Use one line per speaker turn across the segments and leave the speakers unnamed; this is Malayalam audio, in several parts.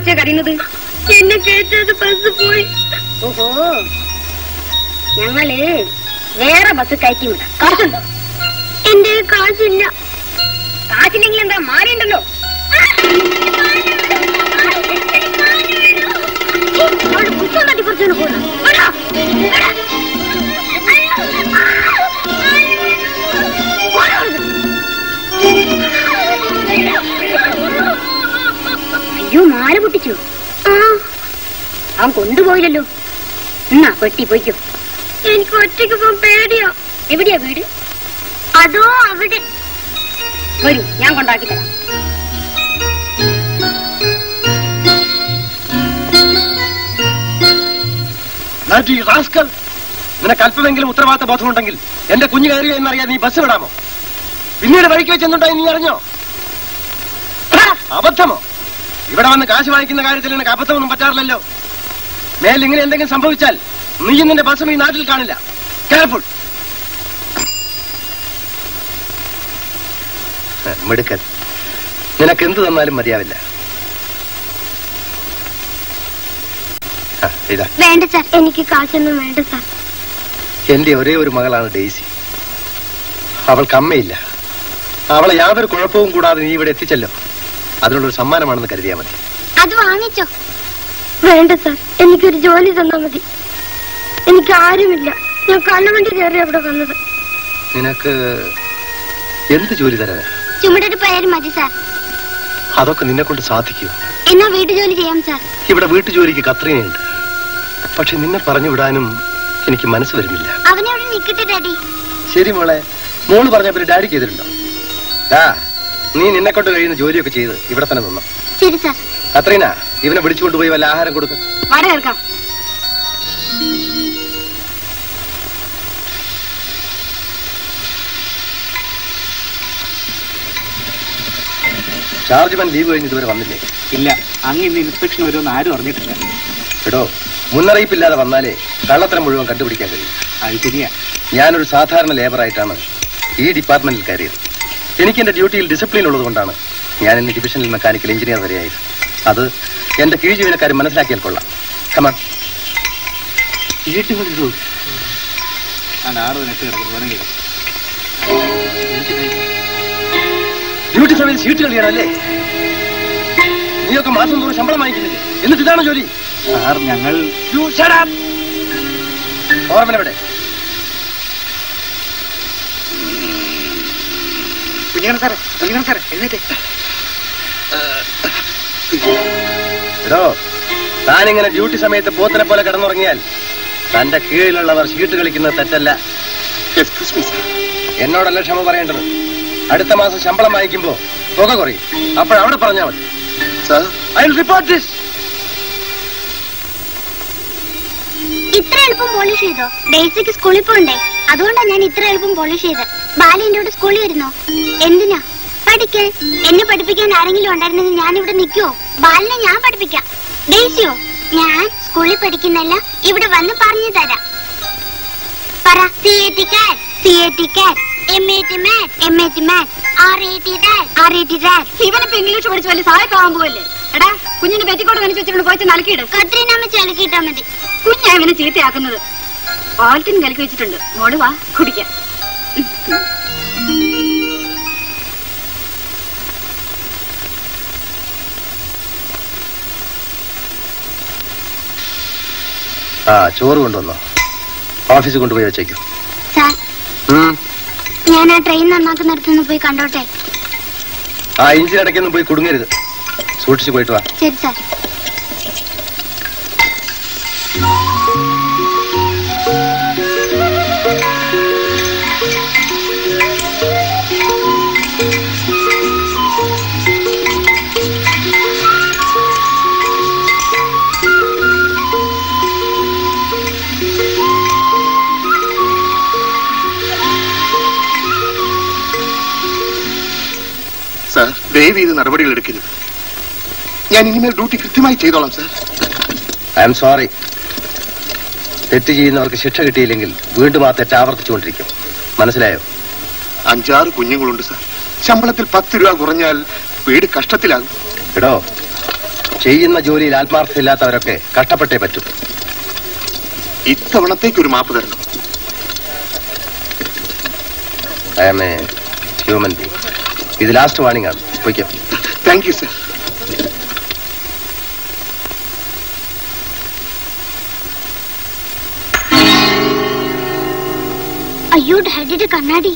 കൊച്ചെ കരയുന്നത്
എന്നെ കേട്ടത് ബസ് പോയി
ഓഹോ ഞങ്ങള് വേറെ ബസ് കയറ്റി വിടാം കാശുണ്ടോ
എന്റെ കാശില്ല
കാശില്ലെങ്കിൽ എന്താ മാറിയുണ്ടല്ലോ അവളുടെ പുസ്തകം തട്ടി പറിച്ചോണ്ട് പോകണം അയ്യോ മാല പൊട്ടിച്ചു അവൻ കൊണ്ടുപോയില്ലല്ലോ എന്നാ പെട്ടി പോയിക്കോ
എനിക്ക് ഒറ്റയ്ക്ക് പോകാൻ പേടിയോ
എവിടെയാ വീട്
അതോ അവിടെ
വരൂ ഞാൻ കൊണ്ടാക്കി തരാം
നാട്ടി റാസ്കൽ നിനക്ക് അല്പമെങ്കിലും ഉത്തരവാദിത്ത ബോധമുണ്ടെങ്കിൽ എന്റെ കുഞ്ഞു കയറിയോ എന്നറിയാൻ നീ ബസ് വിടാമോ പിന്നീട് വഴിക്ക് വെച്ചെന്നുണ്ടായി നീ അറിഞ്ഞോ ഹാ, അബദ്ധമോ ഇവിടെ വന്ന് കാശ് വാങ്ങിക്കുന്ന കാര്യത്തിൽ നിനക്ക് അബദ്ധമൊന്നും പറ്റാറില്ലല്ലോ മേൽ ഇങ്ങനെ എന്തെങ്കിലും സംഭവിച്ചാൽ നീയും നിന്റെ ബസ്സും ഈ നാട്ടിൽ കാണില്ല കെയർഫുൾ മിടുക്കൻ നിനക്ക് എന്ത് തന്നാലും മതിയാവില്ല ആ, ഇതാ
വേണ്ട സാർ എനിക്ക് കാശൊന്നും വേണ്ട സാർ
എന്റെ ഒരേ ഒരു മകളാണ് ഡെയ്സി അവൾക്ക് അമ്മയില്ല അവളെ യാതൊരു കുഴപ്പവും കൂടാതെ നീ ഇവിടെ എത്തിച്ചല്ലോ അതിനുള്ളൊരു സമ്മാനമാണെന്ന് കരുതിയാൽ മതി
അത് വാങ്ങിച്ചോ വേണ്ട സാർ എനിക്കൊരു ജോലി തന്നാ മതി എനിക്ക് ആരുമില്ല ഞാൻ കണ്ണുവണ്ടി കയറി അവിടെ വന്നത്
നിനക്ക് എന്ത് ജോലി തരാനാ
ചുമടൊരു പയർ മതി സാർ
അതൊക്കെ നിന്നെ കൊണ്ട് സാധിക്കൂ
എന്നാ വീട്ടു ജോലി ചെയ്യാം സാർ
ഇവിടെ വീട്ടുജോലിക്ക് കത്രീനയുണ്ട് പക്ഷെ നിന്നെ പറഞ്ഞു വിടാനും എനിക്ക് മനസ്സ് വരുന്നില്ല
അവനെ അവിടെ നിക്കട്ടെ ഡാഡി
ശരി മോളെ മോള് പറഞ്ഞ പിന്നെ ഡാഡിക്ക് എതിരുണ്ടോ ആ നീ നിന്നെ കൊണ്ട് കഴിയുന്ന ജോലിയൊക്കെ ചെയ്ത് ഇവിടെ തന്നെ നിന്നു
ശരി സാർ
കത്രീന ഇവനെ വിളിച്ചുകൊണ്ടുപോയി വല്ല ആഹാരം കൊടുക്കും
വട കേൾക്കാം
ചാർജ്മാൻ ലീവ് കഴിഞ്ഞ് ഇതുവരെ വന്നില്ലേ
ഇല്ല അങ്ങ് ഇന്ന് ഇൻസ്പെക്ഷൻ വരുമെന്ന് ആരും അറിഞ്ഞിട്ടില്ല
എടോ മുന്നറിയിപ്പില്ലാതെ വന്നാലേ കള്ളത്തരം മുഴുവൻ കണ്ടുപിടിക്കാൻ കഴിയും
അത് ശരിയാ
ഞാനൊരു സാധാരണ ലേബറായിട്ടാണ് ഈ ഡിപ്പാർട്ട്മെന്റിൽ കയറിയത് എനിക്ക് എന്റെ ഡ്യൂട്ടിയിൽ ഡിസിപ്ലിൻ ഉള്ളതുകൊണ്ടാണ് ഞാൻ ഇന്ന് ഡിവിഷണൽ മെക്കാനിക്കൽ എഞ്ചിനീയർ വരെയായത് അത് എന്റെ കീഴ് ജീവനക്കാർ മനസ്സിലാക്കിയാൽ കൊള്ളാം കമാൻ
ഞാൻ ആറ് നെറ്റ് കിടക്കുന്നു വേണമെങ്കിൽ
ഡ്യൂട്ടി സമയത്ത് സീറ്റ് കളിയാണല്ലേ നീയൊക്കെ മാസം തോറും ശമ്പളം വാങ്ങിക്കുന്നില്ലേ എന്നിട്ട് ഇതാണ് ജോലി
സാർ ഞങ്ങൾ
You shut up! ഓർമ്മ എവിടെ
കുഞ്ഞിക്കണം സാറേ കുഞ്ഞിക്കണം സാറേ എഴുന്നേറ്റേ
എടോ താനിങ്ങനെ ഡ്യൂട്ടി സമയത്ത് പോത്തിനെ പോലെ കിടന്നുറങ്ങിയാൽ തന്റെ കീഴിലുള്ളവർ ചീട്ട് കളിക്കുന്നത് തെറ്റല്ല
എക്സ്ക്യൂസ് മീ സാർ
എന്നോടല്ല ക്ഷമ പറയേണ്ടത് അടുത്ത മാസം ശമ്പളം വാങ്ങിക്കുമ്പോ തുക കുറയും അപ്പോഴവിടെ പറഞ്ഞാൽ മതി
സാർ
ഐ റിപ്പോർട്ട് ദിസ്
ഇത്ര എളുപ്പം പോളിഷ് ചെയ്തോ ഡേയ്സിക്ക് സ്കൂളിൽ പോണ്ടേ അതുകൊണ്ടാണ് ഞാൻ ഇത്ര എളുപ്പം പോളിഷ് ചെയ്തത് ബാല എന്റെ കൂടെ സ്കൂളിൽ വരുന്നോ എന്തിനാ പഠിക്കേ എന്നെ പഠിപ്പിക്കാൻ ആരെങ്കിലും ഉണ്ടായിരുന്നെങ്കിൽ ഞാൻ ഇവിടെ നിൽക്കുവോ ബാലിനെ ഞാൻ പഠിപ്പിക്കാം ഡേയ്സിയോ ഞാൻ സ്കൂളിൽ പഠിക്കുന്നല്ല ഇവിടെ വന്ന് പറഞ്ഞു തരാം പറ C A T cat C A T cat M A T mat M A T mat R A T rat R A T rat
ഇവനിപ്പോ ഇംഗ്ലീഷ് പഠിച്ച് വലിയ സഹായിക്കാൻ പോവല്ലേ എടാ കുഞ്ഞിന് പെറ്റിക്കോട്ട് നനച്ച് വെച്ചിട്ടുണ്ട് പോയിട്ട് നൽകിയിട്
കത്രീനാമ്മ ചലക്കിട്ടാ മതി
കുഞ്ഞാ ഇവനെ ചീത്തയാക്കുന്നത് പാലറ്റിന് കലക്കി വെച്ചിട്ടുണ്ട് മോള് വാ കുടിക്കാം
ആ ചോറ് കൊണ്ടുവന്നോ ഓഫീസിൽ കൊണ്ടുപോയി വെച്ചേക്കും
സാർ ഞാൻ ആ ട്രെയിൻ നന്നാക്കുന്നിടത്തുനിന്ന് പോയി കണ്ടോട്ടെ
ആ ഇഞ്ചിൻ ഇടയ്ക്കൊന്നും പോയി കുടുങ്ങരുത് സൂക്ഷിച്ചു പോയിട്ട് വാ
ശരി സാർ
സാർ ദയവ് ചെയ്ത് നടപടികൾ എടുക്കരുത് ഞാൻ ഇനിമേൽ ഡ്യൂട്ടി കൃത്യമായി ചെയ്തോളാം സാർ
ഐ എം സോറി തെറ്റ് ചെയ്യുന്നവർക്ക് ശിക്ഷ കിട്ടിയില്ലെങ്കിൽ വീണ്ടും ആ തെറ്റ് ആവർത്തിച്ചുകൊണ്ടിരിക്കും മനസ്സിലായോ
അഞ്ചാറ് കുഞ്ഞുങ്ങളുണ്ട് സാർ ശമ്പളത്തിൽ പത്ത് രൂപ കുറഞ്ഞാൽ വീട് കഷ്ടത്തിലാകും
എടോ ചെയ്യുന്ന ജോലിയിൽ ആത്മാർത്ഥമില്ലാത്തവരൊക്കെ കഷ്ടപ്പെട്ടേ പറ്റൂ
ഇത്തവണത്തേക്ക് ഒരു മാപ്പ് തരണം
I M A human being ഇത് ലാസ്റ്റ് വാണിംഗ് ആണ് പൊയ്ക്കോ
താങ്ക് യു സർ
അയ്യോ ഡാഡിയുടെ കണ്ണാടി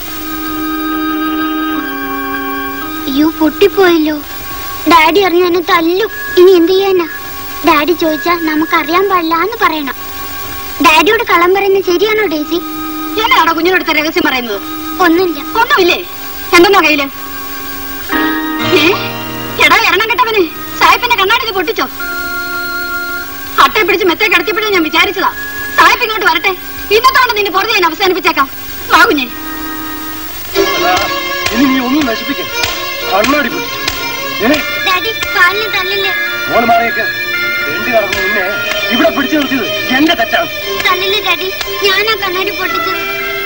അയ്യോ പൊട്ടിപ്പോയല്ലോ ഡാഡി അറിഞ്ഞ എന്നെ തല്ലും ഇനി എന്ത് ചെയ്യാനാ ഡാഡി ചോദിച്ചാ നമുക്കറിയാൻ പാടില്ല എന്ന് പറയണം ഡാഡിയോട് കള്ളം പറയുന്നത് ശരിയാണോ ഡേസി
ഞാനാണോ കുഞ്ഞിനടുത്ത രഹസ്യം പറയുന്നത്
ഒന്നുമില്ല
ഒന്നുമില്ലേ എന്തെന്നാ കയ്യില് ഏ? എടാ എണ്ണം കെട്ടവന് സായിപ്പിന്റെ കണ്ണാടി നീ പൊട്ടിച്ചോ അട്ടയെ പിടിച്ച് മെത്തേ കിടത്തിയപ്പോഴും ഞാൻ വിചാരിച്ചതാ സായിപ്പ് ഇങ്ങോട്ട് വരട്ടെ ഇന്നത്തോടെ നിന്റെ പുറത്ത് ഞാൻ അവസാനിപ്പിച്ചേക്കാം വാ കുഞ്ഞെ
ഇനി നീ ഒന്നും നശിപ്പിക്കരുത് കണ്ണാടി പൊട്ടിച്ചു ഏ
ഡാഡി കാലിന് തല്ലില്ല
മോള് മാറിയേക്ക് എന്ത് കടന്നു നിന്നെ ഇവിടെ പിടിച്ചു നിർത്തിയത് എന്റെ തെറ്റാണ്
തല്ലില്ല ഡാഡി ഞാനാ കണ്ണാടി പൊട്ടിച്ചത്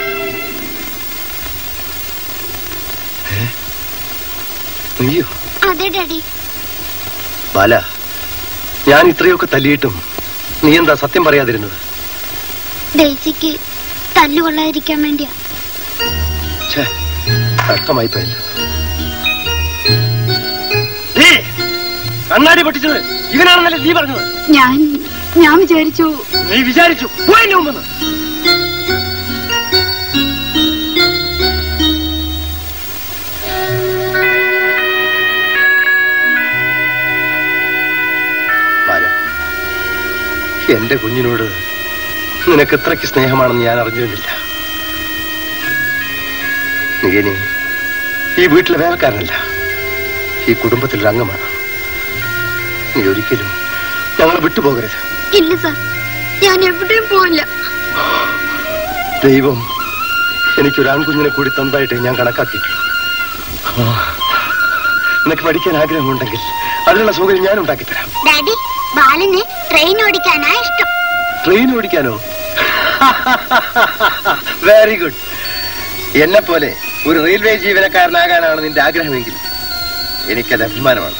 അയ്യോ
അതെ ഡാഡി
ബാല ഞാൻ ഇത്രയൊക്കെ തല്ലിയിട്ടും നീ എന്താ സത്യം പറയാതിരുന്നത്
ഡേസിക്ക് തല്ലുകൊള്ളാതിരിക്കാൻ വേണ്ടിയാ
ഛേ കഷ്ടമായി പോയല്ലോ കണ്ണാടി പൊട്ടിച്ചത് ഇവനാണെന്നല്ലേ നീ പറഞ്ഞത്
ഞാൻ ഞാൻ വിചാരിച്ചു
നീ വിചാരിച്ചു പോയല്ലേ മുമ്പെന്ന് ബാല, എന്റെ കുഞ്ഞിനോട് നിനക്ക് എത്രയ്ക്ക് സ്നേഹമാണെന്ന് ഞാൻ അറിഞ്ഞിരുന്നില്ല നീ ഇനി ഈ വീട്ടിലെ വേലക്കാരനല്ല ഈ കുടുംബത്തിലൊരു അംഗമാണ് നീ ഒരിക്കലും ഞങ്ങളെ വിട്ടുപോകരുത്
ഇല്ല സാർ ഞാൻ എവിടെയും പോവില്ല
ദൈവം എനിക്കൊരു ആൺകുഞ്ഞിനെ കൂടി തന്നതായിട്ട് ഞാൻ കണക്കാക്കിയിട്ടുള്ളൂ ആ, നിനക്ക് പഠിക്കാൻ ആഗ്രഹമുണ്ടെങ്കിൽ അതിനുള്ള സൗകര്യം ഞാൻ ഉണ്ടാക്കി തരാം
ഡാഡി ബാലന് ട്രെയിൻ ഓടിക്കാനാ ഇഷ്ടം
ട്രെയിൻ ഓടിക്കാനോ വെരി ഗുഡ് എന്നെ പോലെ ഒരു റെയിൽവേ ജീവനക്കാരനാകാനാണ് നിന്റെ ആഗ്രഹമെങ്കിൽ എനിക്കത് അഭിമാനമാണ്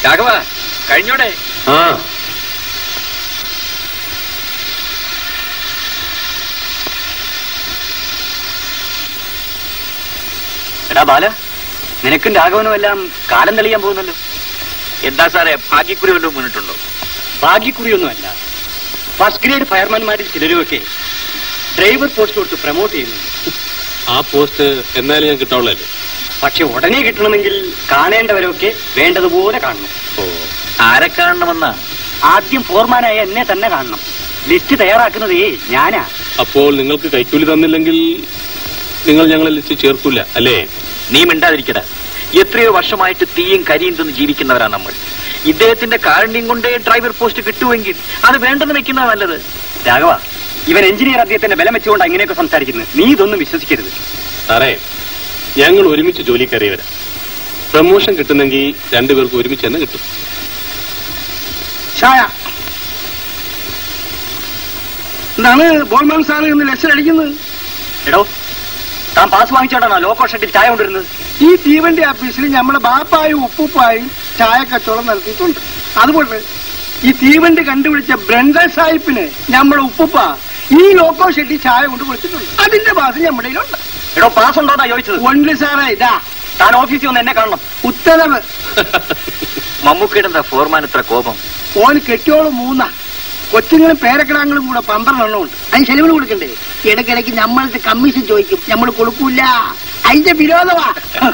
രാഘവ കഴിഞ്ഞോടെ
ആ
എടാ ബാല നിനക്കും രാഘവനും എല്ലാം കാലം തെളിയാൻ പോകുന്നല്ലോ
എന്താ സാറേ ഭാഗ്യക്കുറി വല്ലതും മുന്നിട്ടുണ്ടോ
ഭാഗ്യക്കുറിയൊന്നുമല്ല ഫസ്റ്റ് ഗ്രേഡ് ഫയർമാൻമാരിൽ ചിലരുമൊക്കെ ഡ്രൈവർ പോസ്റ്റിലോട്ട് പ്രൊമോട്ട് ചെയ്യുന്നുണ്ട്
ആ പോസ്റ്റ് എന്നാലും ഞാൻ കിട്ടാവുള്ളല്ലോ
പക്ഷെ ഉടനെ കിട്ടണമെങ്കിൽ കാണേണ്ടവരൊക്കെ വേണ്ടതുപോലെ കാണണം
ഓ
ആരെ കാണണമെന്നാ
ആദ്യം ഫോർമാനായ എന്നെ തന്നെ കാണണം ലിസ്റ്റ് തയ്യാറാക്കുന്നതേ ഞാനാ
അപ്പോൾ നിങ്ങൾക്ക് കൈക്കൂലി തന്നില്ലെങ്കിൽ നിങ്ങൾ ഞങ്ങളെ ലിസ്റ്റ് ചേർക്കൂല അല്ലേ
നീ മിണ്ടാതിരിക്കട എത്രയോ വർഷമായിട്ട് തീയും കരിയും തിന്ന് ജീവിക്കുന്നവരാ നമ്മൾ ഇദ്ദേഹത്തിന്റെ കാരുണ്യം കൊണ്ടേ ഡ്രൈവർ പോസ്റ്റ് കിട്ടുമെങ്കിൽ അത് വേണ്ടെന്ന് വെക്കുന്ന നല്ലത്
രാഘവ ഇവൻ എഞ്ചിനീയർ അദ്ദേഹത്തിന്റെ ബലം വെച്ചുകൊണ്ട് അങ്ങനെയൊക്കെ സംസാരിക്കുന്നത് നീ ഇതൊന്നും വിശ്വസിക്കരുത്
സാറേ ഞങ്ങൾ ഒരുമിച്ച് ജോലി കയറിയവരാ പ്രമോഷൻ കിട്ടുന്നെങ്കിൽ രണ്ടുപേർക്ക് ഒരുമിച്ച് തന്നെ കിട്ടും
ചായ എന്താണ് ബോൾമാൻ സാറ് ഇന്ന് ലെക്ചർ അടിക്കുന്നത്
എടോ താൻ പാസ് വാങ്ങിച്ചോണ്ടാണോ ലോക്കോ ഷെഡിൽ ചായ കൊണ്ടിരുന്നത്
ഈ തീവണ്ടി ഓഫീസിൽ നമ്മളെ ബാപ്പായും ഉപ്പുപ്പായും ചായ കച്ചവടം നടത്തിയിട്ടുണ്ട് അതുകൊണ്ട് ഈ തീവണ്ടി കണ്ടുപിടിച്ച ബ്രണ്ടൻ സാഹിബിന് നമ്മുടെ ഉപ്പുപ്പ ഈ ലോക്കോ ഷെഡിൽ ചായ കൊണ്ട് കൊടുത്തിട്ടുണ്ട് അതിന്റെ പാസ് നമ്മുടെ കയ്യിലുണ്ട്
എടോ പാസ് ഉണ്ടോന്നാ ചോദിച്ചത്
ഒൺലി സാറേ ഇതാ
താൻ ഓഫീസിൽ വന്ന് എന്നെ കാണണം
ഉത്തരവ്
മമ്മൂക്കയുടെ എന്താ ഫോർമാൻ ഇത്ര കോപം
ഓന് കെട്ടിയോള് മൂന്നാ കൊച്ചുങ്ങളും പേരക്കിടാങ്ങളും കൂടെ പന്ത്രണ്ടെണ്ണം ഉണ്ട് അതിന് ചെലവിന് കൊടുക്കണ്ടേ ഇടയ്ക്കിടയ്ക്ക് നമ്മളത്തെ കമ്മീഷൻ ചോദിക്കും നമ്മൾ കൊടുക്കൂല അതിന്റെ വിരോധമാ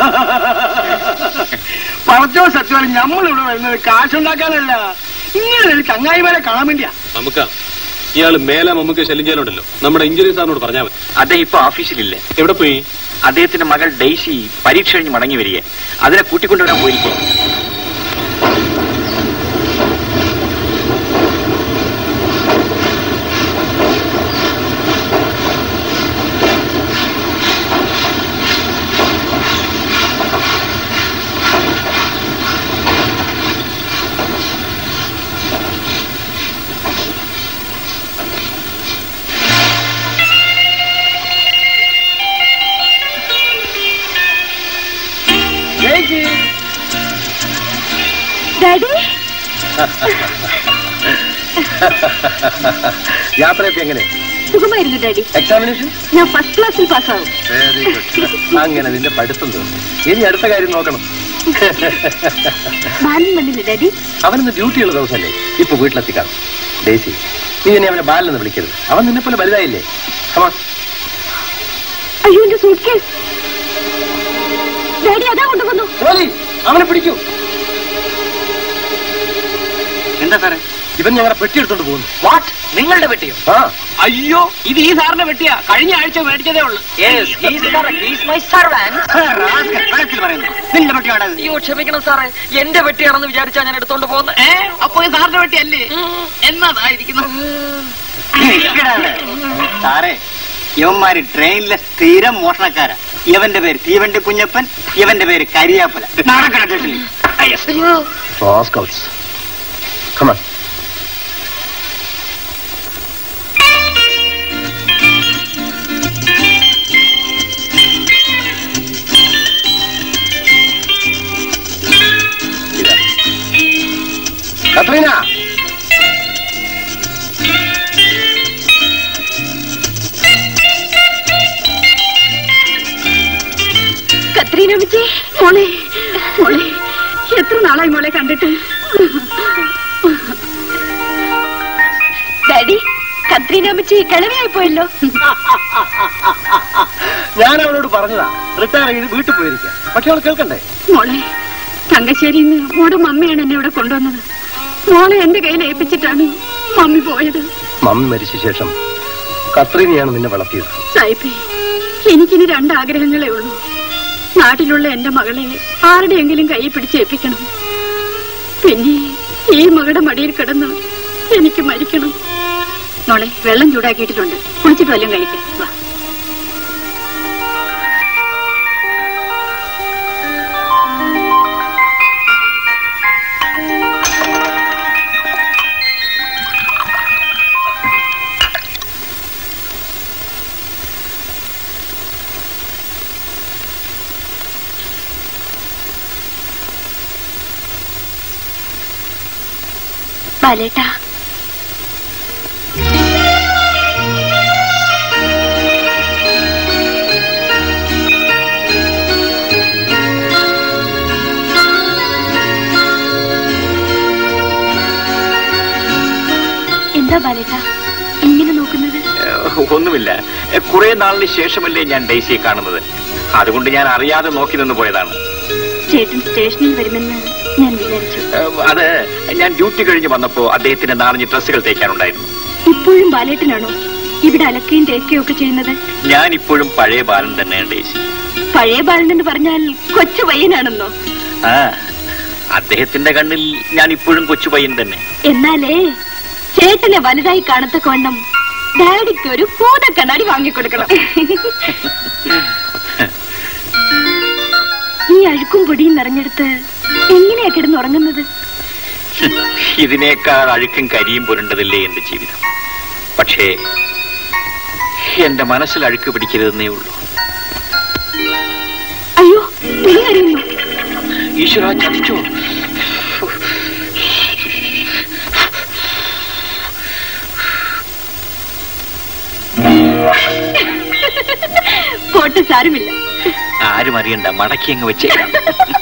പണത്തോ സത്യം നമ്മളിവിടെ വരുന്നത് കാശുണ്ടാക്കാനല്ല ഇങ്ങനെ ഒരു ചങ്ങായിമാരെ കാണാൻ വേണ്ടിയാ
നമുക്ക് ഇയാൾ മേലെ നമുക്ക് ശല്യം ചെയ്യാനുണ്ടല്ലോ നമ്മുടെ എഞ്ചിനീയർ സാറിനോട് പറഞ്ഞാൽ മതി
അദ്ദേഹം ഇപ്പൊ ഓഫീസിലില്ലേ
എവിടെ പോയി
അദ്ദേഹത്തിന്റെ മകൾ ഡെയ്സി പരീക്ഷ കഴിഞ്ഞ് മടങ്ങി വരിക അതിനെ കൂട്ടിക്കൊണ്ടുവരാൻ പോയിരിക്കും
ഡാഡി
യാത്രയൊക്കെ എങ്ങനെ
സുഖമായിരുന്നു ഡാഡി
എക്സാമിനേഷൻ
ഞാൻ ഫസ്റ്റ് ക്ലാസ്സിൽ പാസ്സാവും
വെരി ഗുഡ് അങ്ങനെ നിന്റെ പഠിത്തം തീർന്നു ഇനി അടുത്ത കാര്യം നോക്കണം
ബാലൻ വന്നില്ലേ ഡാഡി
അവനിന്ന് ഡ്യൂട്ടിയുള്ള ദിവസമല്ലേ ഇപ്പൊ വീട്ടിലെത്തിക്കാം ഡേസി നീ എന്നെ അവനെ ബാലെന്ന് വിളിക്കരുത് അവൻ നിന്നെ പോലെ വലുതായില്ലേ കമാ
അയ്യോ എന്റെ സൂട്ട് കേസ് ഡാഡി അതാ കൊണ്ടുവന്നു
ഓലി അവനെ പിടിക്കൂ
എന്താ സാറേ
ഇവൻ ഞങ്ങളുടെ പെട്ടി എടുത്തോണ്ട് പോകുന്നു
വാട്ട് നിങ്ങളുടെ പെട്ടിയോ
ആ
അയ്യോ ഇത് ഈ സാറിന്റെ പെട്ടിയാ കഴിഞ്ഞ ആഴ്ച മേടിച്ചതേ ഉള്ളൂ നിന്റെ പെട്ടിയാണ്
അയ്യോ ക്ഷമിക്കണം സാറേ എന്റെ വെട്ടിയാണെന്ന് വിചാരിച്ചാ ഞാൻ എടുത്തോണ്ട് പോകുന്നത്
ഏ അപ്പൊ ഇത് സാറിന്റെ പെട്ടിയല്ലേ എന്നതായിരിക്കുന്നു സാറേ ഇവന്മാര് ട്രെയിനിലെ സ്ഥിരം മോഷണക്കാരാ ഇവന്റെ പേര് തീവണ്ടി കുഞ്ഞപ്പൻ ഇവന്റെ പേര് കരിയാപ്പല നടക്കട്ടെ
സ്കൗട്ട്സ് കമാ കത്രീന
കത്രീന വിജയ് മോളെ മോളെ എത്ര നാളായി മോളെ കണ്ടിട്ട് ഡാഡി കത്രീന അമ്മച്ചി കിളവിയായി പോയല്ലോ
ഞാൻ അവളോട് പറഞ്ഞതാ റിട്ടയർ ചെയ്ത് വീട്ടിൽ പോയിരിക്കാം പക്ഷെ അവൾ കേൾക്കണ്ടേ
മോളെ തങ്കശ്ശേരിന്ന് മോടെ മമ്മിയാണ് എന്നെ ഇവിടെ കൊണ്ടുവന്നത് മോളെ എന്റെ കയ്യിൽ ഏൽപ്പിച്ചിട്ടാണ് മമ്മി പോയത്
മമ്മി മരിച്ച ശേഷം കത്രീനയാണ് നിന്നെ വളർത്തിയത്
സായിപ്പേ എനിക്കിനി രണ്ടാഗ്രഹങ്ങളേ ഉള്ളൂ നാട്ടിലുള്ള എന്റെ മകളെ ആരുടെയെങ്കിലും കൈ പിടിച്ചേൽപ്പിക്കണം പിന്നെ ഈ മകളുടെ മടിയിൽ കിടന്ന് എനിക്ക് മരിക്കണം മോളെ വെള്ളം ചൂടാക്കിയിട്ടുണ്ട് കുളിച്ചിട്ട് വല്ലതും കഴിക്കാം വാ ബാലേട്ടാ എന്താ ബാലേട്ടാ ഇങ്ങനെ നോക്കുന്നത്
ഏഹ്, ഒന്നുമില്ല ഏഹ്, കുറെ നാളിന് ശേഷമല്ലേ ഞാൻ ഡെയ്സിയെ കാണുന്നത് അതുകൊണ്ട് ഞാൻ അറിയാതെ നോക്കി നിന്ന് പോയതാണ്
ചേട്ടൻ സ്റ്റേഷനിൽ വരുമെന്ന് ഞാൻ വിചാരിച്ചു
ഏഹ്, അത് ഞാൻ ഡ്യൂട്ടി കഴിഞ്ഞ് വന്നപ്പോ അദ്ദേഹത്തിന്റെ നാലഞ്ച് ഡ്രസ്സുകൾ തേക്കാനുണ്ടായിരുന്നു
ഇപ്പോഴും ബാലേട്ടനാണോ ഇവിടെ അലക്കുകയും തേക്കുകയും ഒക്കെ ചെയ്യുന്നത്
ഞാൻ ഇപ്പോഴും പഴയ ബാലൻ തന്നെയാണ് ഡെയ്സി
പഴയ ബാലൻ എന്ന് പറഞ്ഞാൽ കൊച്ചു പയ്യനാണെന്നോ
ആ അദ്ദേഹത്തിന്റെ കണ്ണിൽ ഞാൻ ഇപ്പോഴും കൊച്ചു പയ്യൻ തന്നെ
എന്നാലേ ചേട്ടനെ വലുതായി കാണത്തക്കവണ്ണം ഡാഡിക്ക് ഒരു ഭൂത കണ്ണാടി വാങ്ങിക്കൊടുക്കണം ഈ അഴുക്കും പൊടിയും നിറഞ്ഞെടുത്ത് എങ്ങനെയാ കിടന്നുറങ്ങുന്നത്
ഇതിനേക്കാൾ അഴുക്കും കരിയും പുരണ്ടതില്ലേ എന്റെ ജീവിതം പക്ഷേ എന്റെ മനസ്സിൽ അഴുക്ക് പിടിക്കരുതെന്നേ ഉള്ളൂ
അയ്യോ തുണി അറിയുന്നു
ഈശ്വര ചതിച്ചോ
പോട്ട് സാരമില്ല
ആരും അറിയണ്ട മടക്കി അങ്ങ് വെച്ചേക്കാം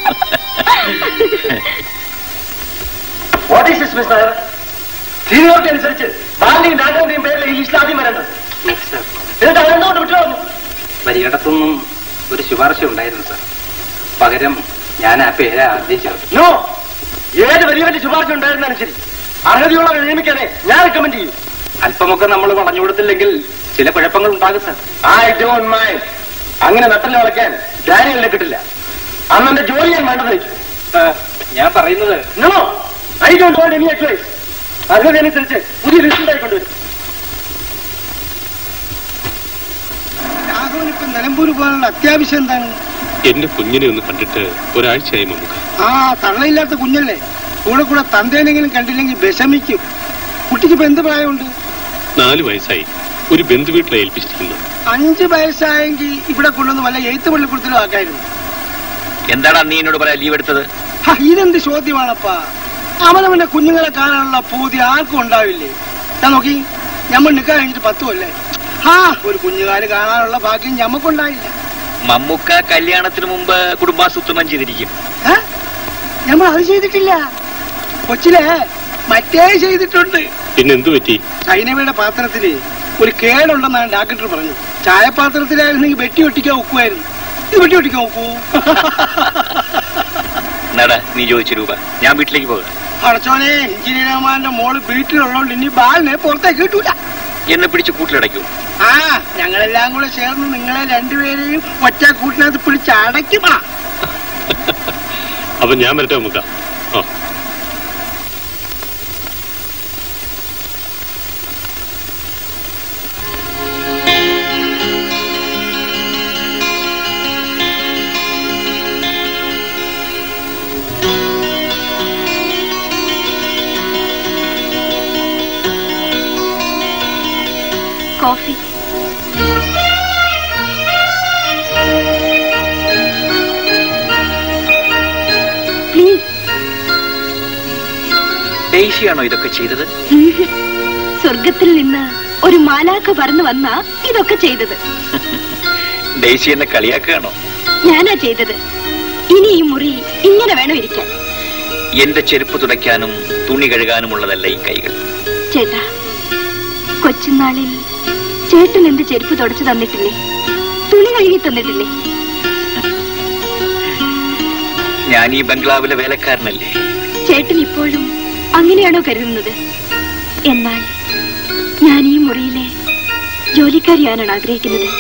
what is this mister seniority അനുസരിച്ച് ബാലിന്റെയും രാഘവന്റെയും പേരിൽ ഈ ലിസ്റ്റ് ആദ്യം വരേണ്ടത് എന്നിട്ട് അതെന്തുകൊണ്ട് വിട്ടുകളഞ്ഞു
വരിയിടത്തുനിന്നും ഒരു ശുപാർശ ഉണ്ടായിരുന്നു സാർ പകരം ഞാൻ ആ പേര് ആദ്യം ചേർത്തു
നോ ഏത് വലിയ വലിയ ശുപാർശ ഉണ്ടായിരുന്നാലും ശരി അർഹതയുള്ളവരെ നിയമിക്കാനേ ഞാൻ റെക്കമെൻഡ് ചെയ്യും
അല്പമൊക്കെ നമ്മൾ പറഞ്ഞു കൊടുത്തില്ലെങ്കിൽ ചില കുഴപ്പങ്ങൾ ഉണ്ടാകും സാർ
ഐ ഡോണ്ട് മൈൻഡ് അങ്ങനെ നട്ടല് വളയ്ക്കാൻ ഡാനിയലിനെ കിട്ടില്ല അന്ന് എന്റെ ജോലി ഞാൻ വേണ്ടത് വെച്ചു
സാർ ഞാൻ പറയുന്നത്
no I don't want any advice അർഹതയനുസരിച്ച് പുതിയ ലിസ്റ്റ് ഉണ്ടായി കൊണ്ടുവരും
രാഘവനിപ്പോ നിലമ്പൂർ പോകാനുള്ള അത്യാവശ്യം എന്താണ്
എന്റെ കുഞ്ഞിനെ ഒന്ന് കണ്ടിട്ട് ഒരാഴ്ചയായി മമ്മുക്ക
ആ തള്ളയില്ലാത്ത കുഞ്ഞല്ലേ കൂടെ കൂടെ തന്തേനെങ്കിലും കണ്ടില്ലെങ്കിൽ വിഷമിക്കും കുട്ടിക്ക് ഇപ്പൊ എന്ത് പ്രായമുണ്ട്
നാല് വയസ്സായി ഒരു ബന്ധു വീട്ടിലെ ഏൽപ്പിച്ചിരിക്കുന്നത്
അഞ്ച് വയസ്സായെങ്കിൽ ഇവിടെ കൊണ്ടുവന്ന് വല്ല എയ്ത്ത് പള്ളിക്കൂടത്തിലും ആക്കായിരുന്നു
എന്താണ് നീ എന്നോട് പറയാൻ ലീവ് എടുത്തത്
ഹ, ഇതെന്ത് ചോദ്യമാണപ്പാ അവനവന്റെ കുഞ്ഞുങ്ങളെ കാണാനുള്ള പൂതി ആർക്കും ഉണ്ടാവില്ലേ ഞാൻ നോക്കി ഞമ്മൾ നിൽക്കാൻ കഴിഞ്ഞിട്ട് പത്തു അല്ലേ ആ ഒരു കുഞ്ഞുകാല് കാണാനുള്ള ഭാഗ്യം ഞമ്മക്കുണ്ടായില്ല
മമ്മൂക്ക കല്യാണത്തിന് മുമ്പ് കുടുംബാസൂത്രണം ചെയ്തിരിക്കും
ഏ? ഞമ്മൾ അത് ചെയ്തിട്ടില്ല കൊച്ചിലെ മറ്റേ ചെയ്തിട്ടുണ്ട്
പിന്നെ എന്തു പറ്റി
ചൈനവയുടെ പാത്രത്തില് ഒരു കേടുണ്ടെന്നാണ് ഡാക്ടർ പറഞ്ഞു ചായപാത്രത്തിലായിരുന്നെങ്കിൽ വെട്ടി ഒട്ടിക്കാൻ ഒക്കുമായിരുന്നു ഇത് വെട്ടി ഒട്ടിക്കാൻ ഒക്കൂ
നട നീ ചോദിച്ച രൂപ ഞാൻ വീട്ടിലേക്ക് പോകാം
അടച്ചോനെ എഞ്ചിനീയർ റഹ്മാന്റെ മോള് വീട്ടിലുള്ളതുകൊണ്ട് ഇനി ബാലിനെ പുറത്തേക്ക് കിട്ടൂല
എന്നെ പിടിച്ച് കൂട്ടിലടയ്ക്കൂ
ആ ഞങ്ങളെല്ലാം കൂടെ ചേർന്ന് നിങ്ങളെ രണ്ടുപേരെയും ഒറ്റ കൂട്ടിനകത്ത് പിടിച്ച് അടയ്ക്കുമാ
അപ്പൊ ഞാൻ വരട്ടെ മമ്മുക്ക ആ
കോഫി പ്ലീസ്
ഡെയ്സിയാണോ ഇതൊക്കെ ചെയ്തത്
സ്വർഗത്തിൽ നിന്ന് ഒരു മാലാഖ പറന്നു വന്ന ഇതൊക്കെ ചെയ്തത്
ഡെയ്സി എന്നെ കളിയാക്കുകയാണോ
ഞാനാ ചെയ്തത് ഇനി ഈ മുറി ഇങ്ങനെ വേണം ഇരിക്കാൻ
എന്റെ ചെരുപ്പ് തുടയ്ക്കാനും തുണി കഴുകാനുമുള്ളതല്ല ഈ കൈകൾ
ചേട്ടാ കൊച്ചുനാളിൽ ചേട്ടൻ എന്റെ ചെരുപ്പ് തുടച്ചു തന്നിട്ടില്ലേ തുണി കഴുകി തന്നിട്ടില്ലേ
ഞാൻ ഈ ബംഗ്ലാവിലെ വേലക്കാരനല്ലേ
ചേട്ടൻ ഇപ്പോഴും അങ്ങനെയാണോ കരുതുന്നത് എന്നാൽ ഞാൻ ഈ മുറിയിലെ ജോലിക്കാരിയാനാണ് ആഗ്രഹിക്കുന്നത്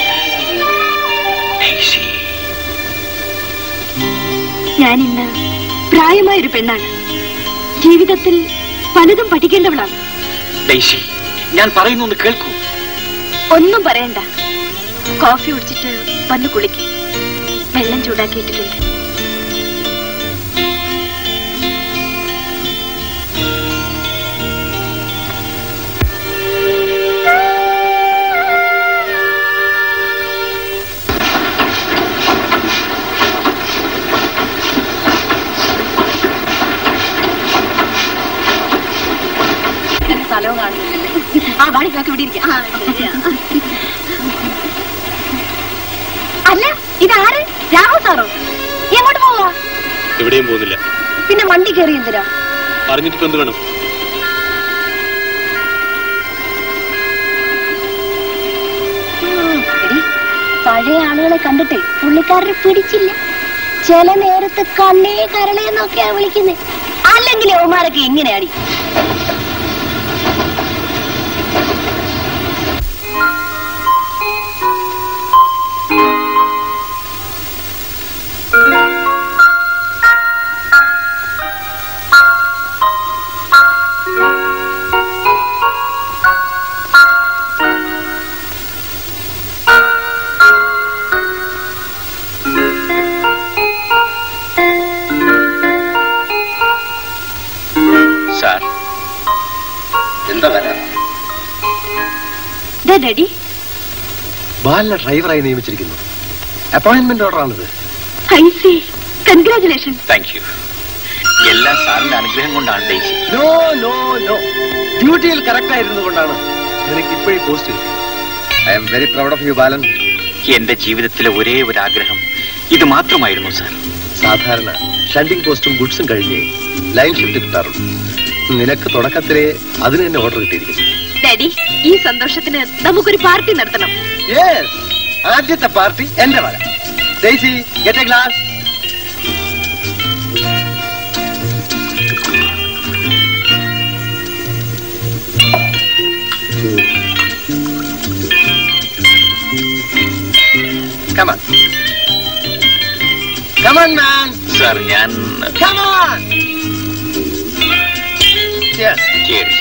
ഡെയ്സി
ഞാൻ ഇന്ന് പ്രായമായൊരു പെണ്ണാണ് ജീവിതത്തിൽ പലതും പഠിക്കേണ്ടവളാണ്
ഡെയ്സി ഞാൻ പറയുന്നു ഒന്ന് കേൾക്കൂ
ഒന്നും പറയണ്ട കോഫി കുടിച്ചിട്ട് വന്ന് കുളിക്ക് വെള്ളം ചൂടാക്കിയിട്ടിട്ടുണ്ട് ആ വാടി നോക്കി ഇവിടെ ഇരിക്കാം അല്ല ഇതാര് രാഹു സാറോ എങ്ങോട്ട് പോവാ
എവിടെയും പോകുന്നില്ല
പിന്നെ വണ്ടി കയറി എന്തിനാ
പറഞ്ഞിട്ട് എന്ത് വേണം
എടി, പഴയ ആളുകളെ കണ്ടിട്ടേ പുള്ളിക്കാരനെ പിടിച്ചില്ല ചില നേരത്ത് കണ്ണേ കരളേന്നൊക്കെയാ വിളിക്കുന്നത്
അല്ലെങ്കിൽ യവന്മാരൊക്കെ ഇങ്ങനെയാടി
സാർ
എന്താ വരാ
ഡാഡി
ബാലിനെ ഡ്രൈവറായി നിയമിച്ചിരിക്കുന്നു അപ്പോയിന്റ്മെന്റ് ഓർഡറാണിത്
I see congratulation
thank you എല്ലാം സാറിന്റെ അനുഗ്രഹം കൊണ്ടാണ് ഡേസി
നോ നോ നോ ഡ്യൂട്ടിയിൽ കറക്റ്റ് ആയിരുന്നു കൊണ്ടാണ് നിനക്ക് ഇപ്പോഴീ post I am very proud of you Balan
എന്റെ ജീവിതത്തിലെ ഒരേ ഒരു ആഗ്രഹം ഇത് മാത്രമായിരുന്നു സാർ
സാധാരണ ഷണ്ടിങ് പോസ്റ്റും ഗുഡ്സും കഴിഞ്ഞ് ലൈൻ ഷിഫ്റ്റ് കിട്ടാറുള്ളൂ നിനക്ക് തുടക്കത്തിലെ അതിന് തന്നെ ഓർഡർ കിട്ടിയിരിക്കുന്നു
ഡാഡി ഈ സന്തോഷത്തിന് നമുക്കൊരു പാർട്ടി നടത്തണം
യെസ് ആദ്യത്തെ പാർട്ടി എന്റെ വക Daisy get a glass Come on. Come on, man.
Sir ഞാൻ
Come on. Yes.
Cheers.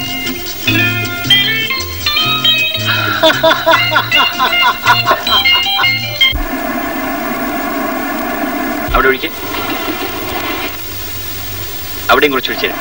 അവിടെ ഒഴിക്കേ അവിടെയും കുറച്ച് ഒഴിച്ചേ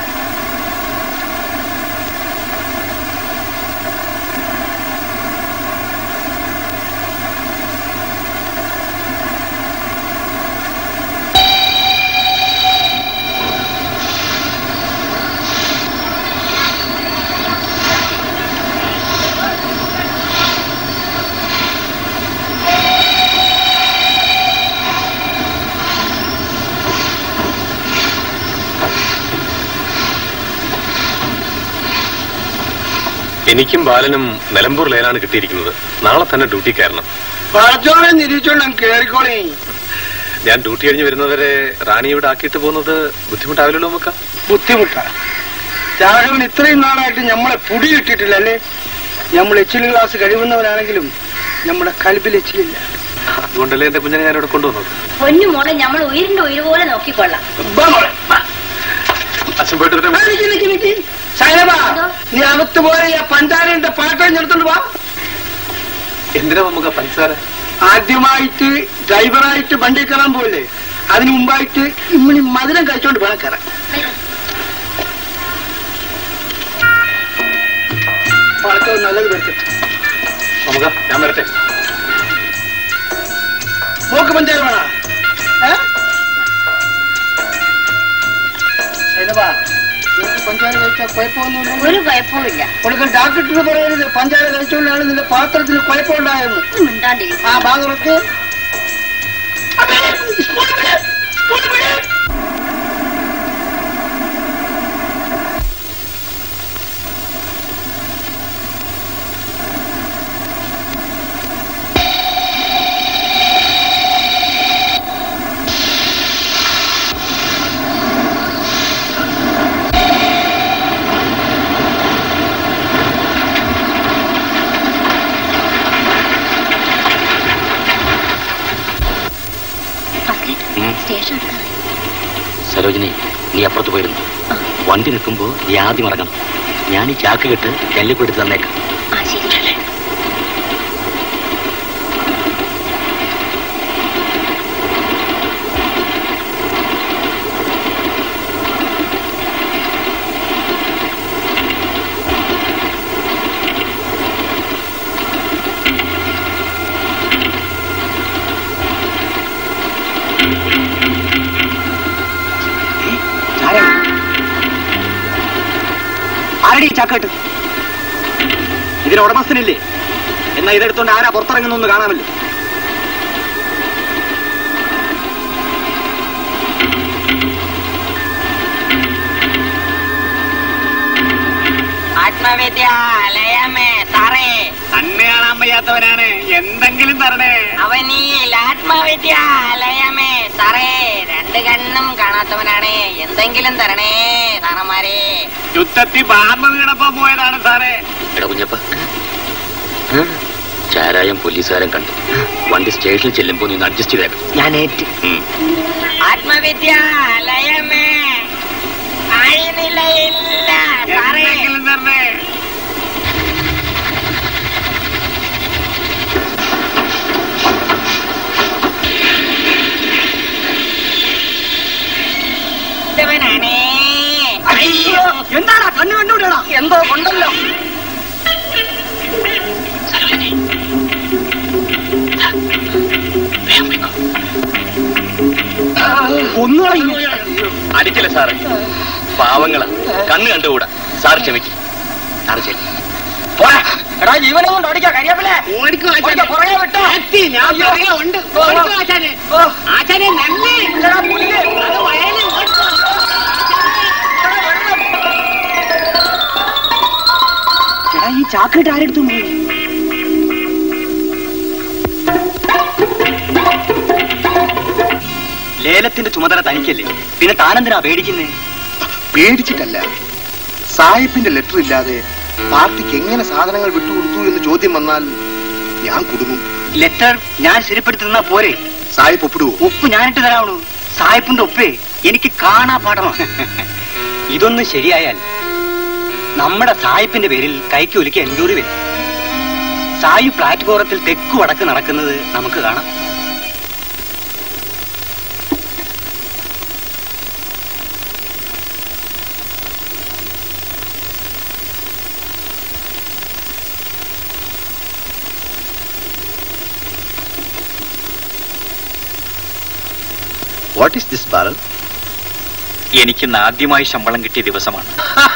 എനിക്കും ബാലനും നിലമ്പൂർ ലൈനാണ് കിട്ടിയിരിക്കുന്നത് നാളെ തന്നെ ഡ്യൂട്ടി കയറണം
പടച്ചോളെ നിരീക്ഷണം കേറിക്കോളേ
ഞാൻ ഡ്യൂട്ടി കഴിഞ്ഞ് വരുന്നവരെ റാണി ഇവിടെ ആക്കിയിട്ട് പോകുന്നത് ബുദ്ധിമുട്ടാവില്ലല്ലോ നമുക്ക്
ബുദ്ധിമുട്ടാ രാഘവൻ ഇത്രയും നാളായിട്ട് നമ്മളെ പുടി കിട്ടിയിട്ടില്ല അല്ലേ നമ്മൾ എച്ചിൽ ക്ലാസ് കഴിവുന്നവരാണെങ്കിലും നമ്മുടെ കൽബിൽ എച്ചിലില്ല
അതുകൊണ്ടല്ലേ എന്റെ കുഞ്ഞിനെ ഞാൻ ഇവിടെ കൊണ്ടുവന്നത്
പൊന്നു മോളെ നമ്മൾ ഉയരിന്റെ ഉയര് പോലെ നോക്കിക്കൊള്ളാം
ബാ മോളെ, ബാ.
അച്ഛൻ പോയിട്ട് വരാം.
ആ, നിക്ക്, നിക്ക്, നിക്ക്. സൈനബ, നീ അകത്ത് പോയ ആ പഞ്ചാരന്റെ പാട്ടം എടുത്തോണ്ട് വാ
എന്തിനാ നമുക്ക് പഞ്ചസാര
ആദ്യമായിട്ട് ഡ്രൈവറായിട്ട് വണ്ടി കയറാൻ പോയില്ലേ അതിനു മുമ്പായിട്ട് ഇമ്മിണി മധുരം കഴിച്ചോണ്ട് വേണം കയറാൻ പടക്കം നല്ലത് വരുത്തട്ടെ
നമുക്ക് ഞാൻ വരട്ടെ
പോക്ക് പഞ്ചായത്ത് വേണ പഞ്ചാര കഴിച്ചാൽ കുഴപ്പമൊന്നുമില്ല
ഒരു കുഴപ്പമില്ല
കൊടുക്കാൻ ഡാക്ടർ പറയരുത് പഞ്ചാര കഴിച്ചുകൊണ്ടാണ് നിന്റെ പാത്രത്തിന് കുഴപ്പമുണ്ടായെന്ന്
മിണ്ടാണ്ടിരിക്കും
ആ ഭാഗത്ത്
സ്റ്റേഷൻ എടുക്കാതെ
സരോജിനി നീ അപ്പുറത്ത് പോയിരുന്നു വണ്ടി നിൽക്കുമ്പോ നീ ആദ്യം ഇറങ്ങണം ഞാൻ ഈ ചാക്ക് കെട്ട് കല്ലിപ്പെടുത്ത് തന്നേക്കാം
ആ ശരി
ആരടി ചാക്കട്ട്
ഇതിന് ഉടമസ്ഥനില്ലേ എന്നാ ഇതെടുത്തോണ്ട് ആരാ പുറത്തിറങ്ങുന്നു കാണാമല്ലോ
ആത്മവിദ്യാലയമേ സാറേ
തന്നെ കാണാൻ വയ്യാത്തവനാണ് എന്തെങ്കിലും തരണേ
അവനിൽ ആത്മവിദ്യാലയമേ സാറേ രണ്ട് കണ്ണും കാണാത്തവനാണ് എന്തെങ്കിലും തരണേ സാറന്മാരെ
യുദ്ധത്തിൽ പാമ്പ് വീണപ്പോ പോയതാണ് സാറേ
എടാ കുഞ്ഞപ്പ ചാരായം പോലീസുകാരൻ കണ്ടു വണ്ടി സ്റ്റേഷനിൽ ചെല്ലുമ്പോ നീ അഡ്ജസ്റ്റ് ചെയ്തേക്കാം
ഞാൻ ഏറ്റ് ആത്മവിദ്യാലയമേ ആഴ്നിലയില്ല സാറേ
എന്തെങ്കിലും തരണേ
ഇതവനാണേ
അയ്യോ എന്താടാ കണ്ണു കണ്ടുവിടടാ
എന്തോ കൊണ്ടല്ലോ
ഒന്നുകളെ
അടിക്കല സാറ് പാവങ്ങളാ കണ്ണ് കണ്ടുകൂടാ സാർ ക്ഷമിക്കും സാറ് ചെല്ലി
പോടാ എടാ ജീവനെ കൊണ്ട് ഓടിക്കാ കരിയാപ്പില്ലേ ഓടിക്കാ, പുറകെ വിട്ടോ
ഞാൻ പുറകെ ഉണ്ട്. ഓടിക്കോ ആശാനെ. ആശാനെ നല്ലേ
ഇല്ലടാ, പുല്ല്.
അത് വയലിൽ ഓടിക്കോ. എടാ ഈ ചാക്കിട്ട് ആരെടുത്തു പോയി
ലേലത്തിന്റെ ചുമതല തനിക്കല്ലേ പിന്നെ താനെന്തിനാ പേടിക്കുന്നേ
പേടിച്ചിട്ടല്ല സായിപ്പിന്റെ ലെറ്റർ ഇല്ലാതെ പാർട്ടിക്ക് എങ്ങനെ സാധനങ്ങൾ വിട്ടുകൊടുത്തു എന്ന് ചോദ്യം വന്നാൽ ഞാൻ കുടുങ്ങും
ലെറ്റർ ഞാൻ ശരിപ്പെടുത്തി തന്നാ പോരെ
സായിപ്പ് ഒപ്പിടുവോ
ഉപ്പ് ഞാനിട്ട് തരാവുള്ളൂ സായിപ്പിന്റെ ഉപ്പേ എനിക്ക് കാണാ പാഠമാണ് ഇതൊന്ന് ശരിയായാൽ നമ്മുടെ സായിപ്പിന്റെ പേരിൽ കൈക്ക് ഒലിക്ക് എൻക്വയറി വരും സായി പ്ലാറ്റ്ഫോറത്തിൽ തെക്കു വടക്ക് നടക്കുന്നത് നമുക്ക് കാണാം
വാട്ട് ഈസ് ദിസ് ബാലൻ
എനിക്കിന്ന് ആദ്യമായി ശമ്പളം കിട്ടിയ ദിവസമാണ്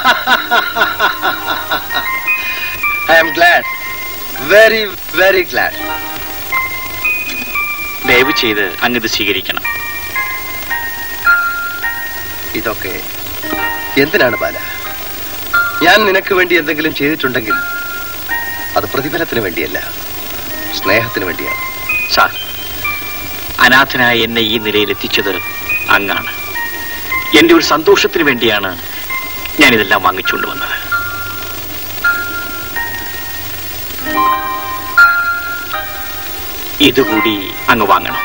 I am glad very very glad
ദയവ് ചെയ്ത് അങ്ങിത് സ്വീകരിക്കണം
ഇതൊക്കെ എന്തിനാണ് ബാല ഞാൻ നിനക്ക് വേണ്ടി എന്തെങ്കിലും ചെയ്തിട്ടുണ്ടെങ്കിൽ അത് പ്രതിഫലത്തിന് വേണ്ടിയല്ല സ്നേഹത്തിന് വേണ്ടിയാണ്
സാർ അനാഥനായ എന്നെ ഈ നിലയിൽ എത്തിച്ചത് അങ്ങാണ് എന്റെ ഒരു സന്തോഷത്തിന് വേണ്ടിയാണ് ഞാൻ ഇതെല്ലാം വാങ്ങിച്ചുകൊണ്ട് വന്നത് ഇതുകൂടി അങ്ങ് വാങ്ങണം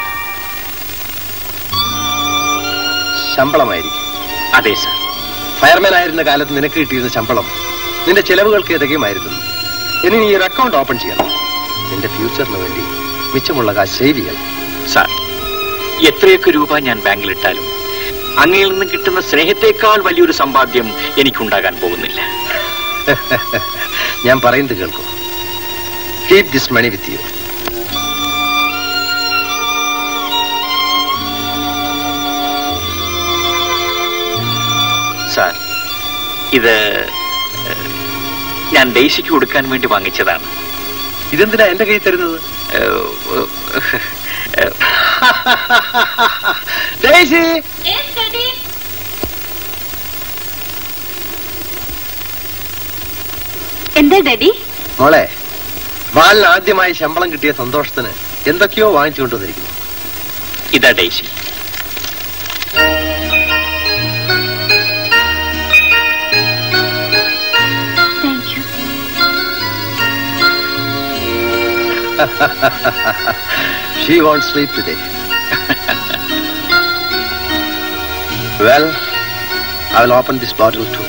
ശമ്പളമായിരിക്കും
അതെ സാർ
ഫയർമാൻ ആയിരുന്ന കാലത്ത് നിനക്ക് കിട്ടിയിരുന്ന ശമ്പളം നിന്റെ ചെലവുകൾക്ക് ഏതൊക്കെയുമായിരുന്നു ഇനി നീ ഒരു അക്കൗണ്ട് ഓപ്പൺ ചെയ്യണം നിന്റെ ഫ്യൂച്ചറിന് വേണ്ടി മിച്ചമുള്ള കാശ് സേവ് ചെയ്യണം
സാർ എത്രയൊക്കെ രൂപ ഞാൻ ബാങ്കിലിട്ടാലും അങ്ങയിൽ നിന്ന് കിട്ടുന്ന സ്നേഹത്തെക്കാൾ വലിയൊരു സമ്പാദ്യം എനിക്കുണ്ടാകാൻ പോകുന്നില്ല
ഞാൻ പറയുന്നത് കേൾക്കൂ keep this money with you
sir ഇത് ഏഹ്, ഞാൻ ഡെയ്സിക്ക് കൊടുക്കാൻ വേണ്ടി വാങ്ങിച്ചതാണ്
ഇതെന്തിനാ എന്റെ കയ്യിൽ തരുന്നത്
ഏഹ്, ഏഹ്,
ഡേയ്സി
എന്താ ഡാഡി
മോളെ ബാലിന് ആദ്യമായി ശമ്പളം കിട്ടിയ സന്തോഷത്തിന് എന്തൊക്കെയോ വാങ്ങിച്ചു കൊണ്ടുവന്നിരിക്കുന്നു
ഇതാ Daisy
thank you
She won't sleep today. well, I will open this bottle too.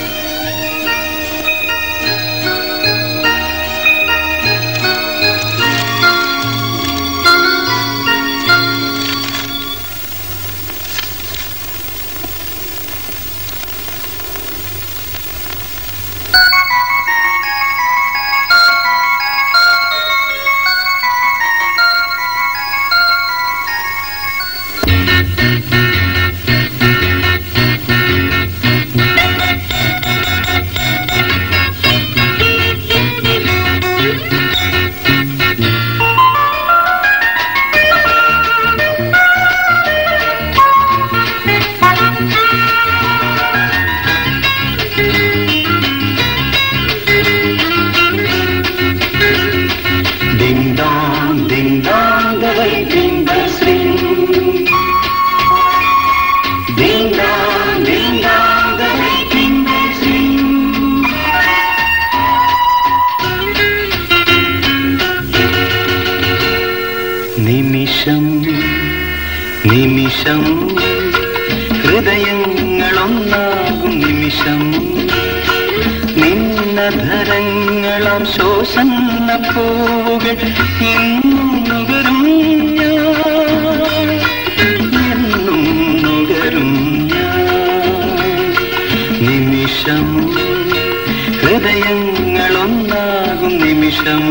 നിമിഷം നിമിഷം ഹൃദയങ്ങളൊന്നാകും നിമിഷം നിന്നധരങ്ങളാം ശോഷന്ന പൂവുകൾ ഇന്നും നുകരും ഞാൻ എന്നും നുകരും ഞാൻ നിമിഷം ഹൃദയങ്ങളൊന്നാകും നിമിഷം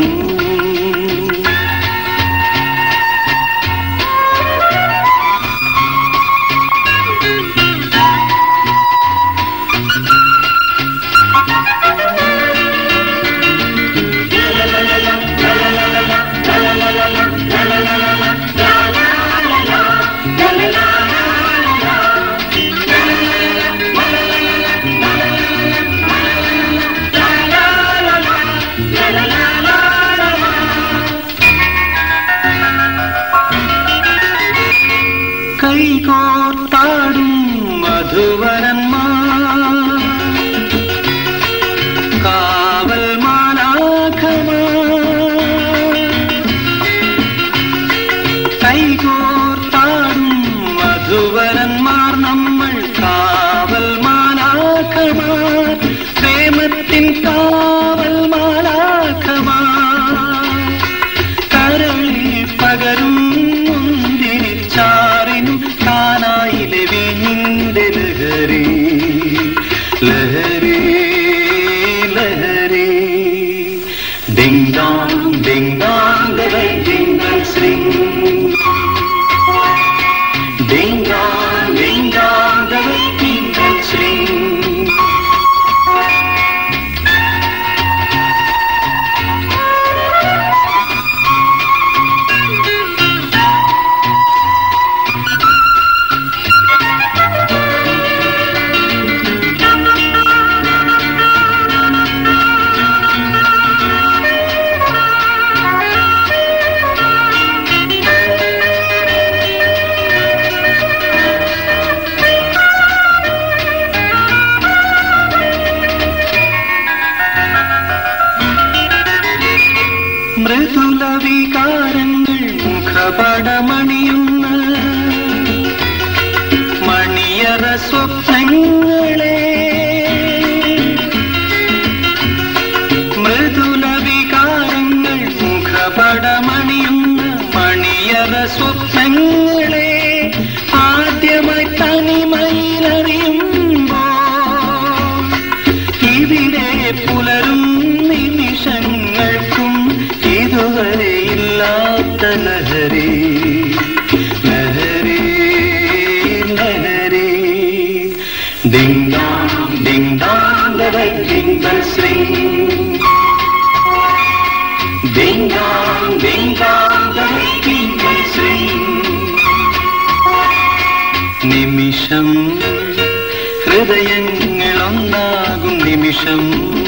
കൈകോർത്താടും മധുവരന്മാർ കാവൽ കൈകോർത്താടും മധുവരന്മാർ നമ്മൾ കാവൽ മാലാഖമാർ പ്രേമത്തിൻ കാവൽ മാലാഖമാർ കരളിൽ പകരും മുന്തിരിച്ചാറിനും കാനായിലെ വീഞ്ഞിന്റെ ലഹരി ലഹരി ലഹരി ding dong ding dong ding ശ്രീ Ding dong, ding dong, the waking bells ring. മൃദുല വികാരങ്ങൾ മുഖപടമണിയുന്ന മണിയറ സ്വപ്നങ്ങളെ മൃദുല വികാരങ്ങൾ മുഖപടമണിയുന്ന മണിയറ സ്വപ്നങ്ങളെ ആദ്യമായി തനിമയിലറിയുമ്പോ ഇവിടെ പുലരും നിമിഷങ്ങൾക്കും ഇതുവരെ ഇല്ലാത്ത ലഹരി ലഹരി ലഹരി ding dong ding dong ding ശ്രീ ding dong ding dong ding ശ്രീ നിമിഷം ഹൃദയങ്ങളൊന്നാകും നിമിഷം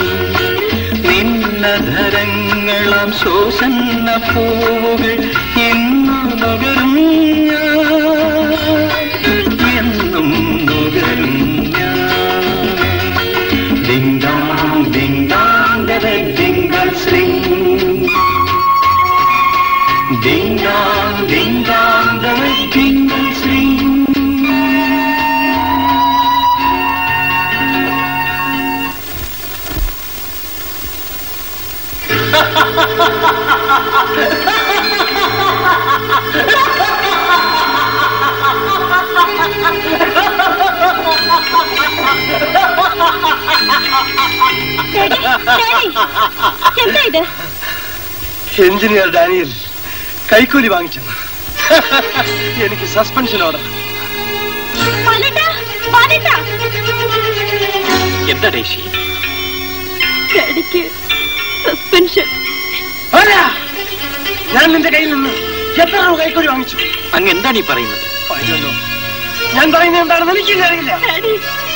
നിന്നധരങ്ങളാം ശോഷന്ന പൂവുകൾ എന്നു നുകരും ഞാൻ എന്നും നുകരും ഞാൻ ding dong ding dong ding ശ്രീ ding dong ding dong ding ശ്രീ
എന്താ ഇത്
എഞ്ചിനീയർ ഡാനിയൽ കൈക്കൂലി വാങ്ങിച്ചെന്ന് എനിക്ക് സസ്പെൻഷൻ ഓർഡർ
പാലേട്ടാ, പാലേട്ടാ.
എന്താ ഡേശി
ഡാഡിക്ക് സസ്പെൻഷൻ
അല്ല ഞാൻ നിന്റെ കയ്യിൽ നിന്ന് എത്ര രൂപ കൈക്കൂലി വാങ്ങിച്ചു
അങ്ങ് എന്താണ് ഈ പറയുന്നത്
അയ്യോ ഞാൻ പറയുന്നത് എന്താണെന്ന് എനിക്കും അറിയില്ല
daddy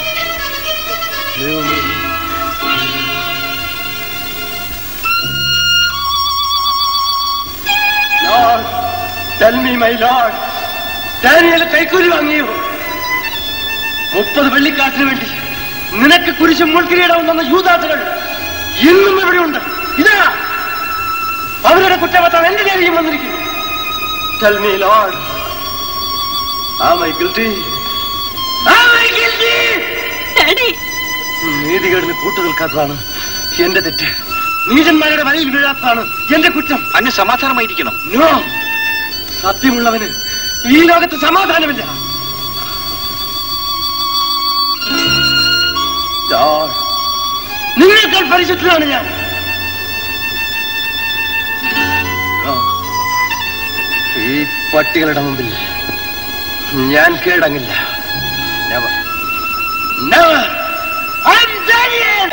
Lord, tell me, my Lord, Daniel കൈക്കൂലി വാങ്ങിയോ മുപ്പത് വെള്ളിക്കാശിന് വേണ്ടി നിനക്ക് കുരിശും മുൾക്കിരീടവും തന്ന യൂതാസുകൾ ഇന്നും ഇവിടെയുണ്ട് ഇതാ അവരുടെ കുറ്റപത്രം എന്റെ നേരെയും വന്നിരിക്കുന്നു Tell me, Lord, am I guilty? Am I guilty?
Daddy
നീതികേടിന് കൂട്ടു നിൽക്കാത്തതാണ് എന്റെ തെറ്റ് നീചന്മാരുടെ വലയിൽ വീഴാത്തതാണ് എന്റെ കുറ്റം
അങ്ങ് സമാധാനമായിരിക്കണം
നോ സത്യമുള്ളവന് ഈ ലോകത്ത് സമാധാനമില്ല Lord, നിന്നേക്കാൾ പരിശുദ്ധനാണ് ഞാൻ No. ഈ പട്ടികളുടെ മുമ്പിൽ ഞാൻ കീഴടങ്ങില്ല Never. Never. I'm dying.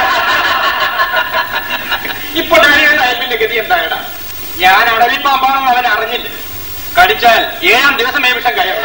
ഇപ്പൊ ഡാനിയുടെ സാഹിബിന്റെ ഗതി എന്തായടാ ഞാൻ അടലിപ്പാമ്പാണെന്ന് അവൻ അറിഞ്ഞില്ല കടിച്ചാൽ ഏഴാം ദിവസം വിഷം കഴിയും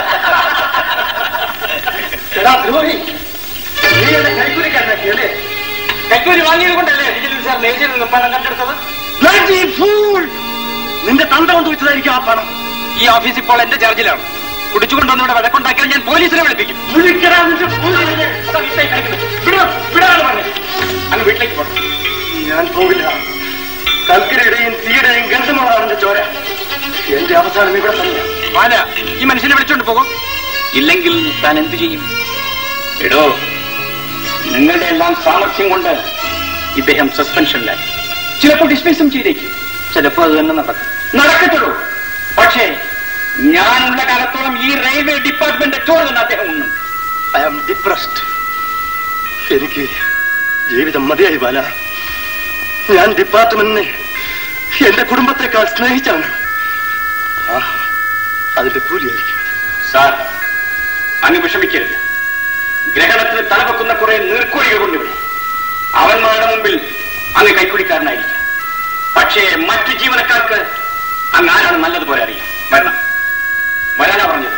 എടാ ദ്രോഹി നീ എന്നെ കൈക്കൂലിക്കാരനാക്കിയല്ലേ
കൈക്കൂലി വാങ്ങിയത് കൊണ്ടല്ലേ വിജിലൻസ് സാർ നെയ്സിൽ നിന്ന് പണം കണ്ടെടുത്തത്
Bloody fool! നിന്റെ തന്ത കൊണ്ട് വെച്ചതായിരിക്കും ആ പണം
ഈ ഓഫീസ് ഇപ്പോൾ എന്റെ ചാർജിലാണ് കുടിച്ചുകൊണ്ടുവന്ന് ഇവിടെ വഴക്കുണ്ടാക്കിയാൽ ഞാൻ പോലീസിനെ വിളിപ്പിക്കും
വിളിക്കടാ നിന്റെ പോലീസിനെ.
അതാ വിട്ടേ കളിക്കുന്നത്. വിടോ, വിടാനാണ് പറഞ്ഞത്. അങ്ങ് വീട്ടിലേക്ക് പോകണം
ഞാൻ പോകില്ല കൽക്കരിയുടെയും തീയുടെയും ഗന്ധമാണ് അവന്റെ ചോര എന്റെ അവസാനം ഇവിടെ തന്നെ
പാല ഈ മനുഷ്യനെ വിളിച്ചോണ്ട് പോകും
ഇല്ലെങ്കിൽ താൻ എന്തു ചെയ്യും
എടോ നിങ്ങളുടെ എല്ലാം സാമർഥ്യം കൊണ്ട്
ഇദ്ദേഹം സസ്പെൻഷനിലായി
ചിലപ്പോൾ ഡിസ്മിസും ചെയ്തേക്കും
ചിലപ്പോൾ അത് തന്നെ നടക്കും
നടക്കത്തുള്ളൂ പക്ഷേ ഞാനുള്ള കാലത്തോളം ഈ റെയിൽവേ ഡിപ്പാർട്ട്മെന്റ് ചോറ് തന്നെ അദ്ദേഹം ഉണ്ണും
ഐ ആം ഡിപ്രസ്ഡ് എനിക്ക് ജീവിതം മതിയായി ബാല ഞാൻ ഡിപ്പാർട്ട്മെന്റിനെ എന്റെ കുടുംബത്തെക്കാൾ സ്നേഹിച്ചാണ് ആ അതിന്റെ കൂലിയായിരിക്കും
സാർ അങ്ങ് വിഷമിക്കരുത് ഗ്രഹണത്തിന് തലവെക്കുന്ന കുറെ നീർക്കോലികൾ കൊണ്ടിവിടെ അവന്മാരുടെ മുമ്പിൽ അങ്ങ് കൈക്കുടിക്കാരനായിരിക്കും പക്ഷേ മറ്റു ജീവനക്കാർക്ക് അങ്ങ് ആരാണ് നല്ലതുപോലെ അറിയാം വരണം വരാനാ പറഞ്ഞത്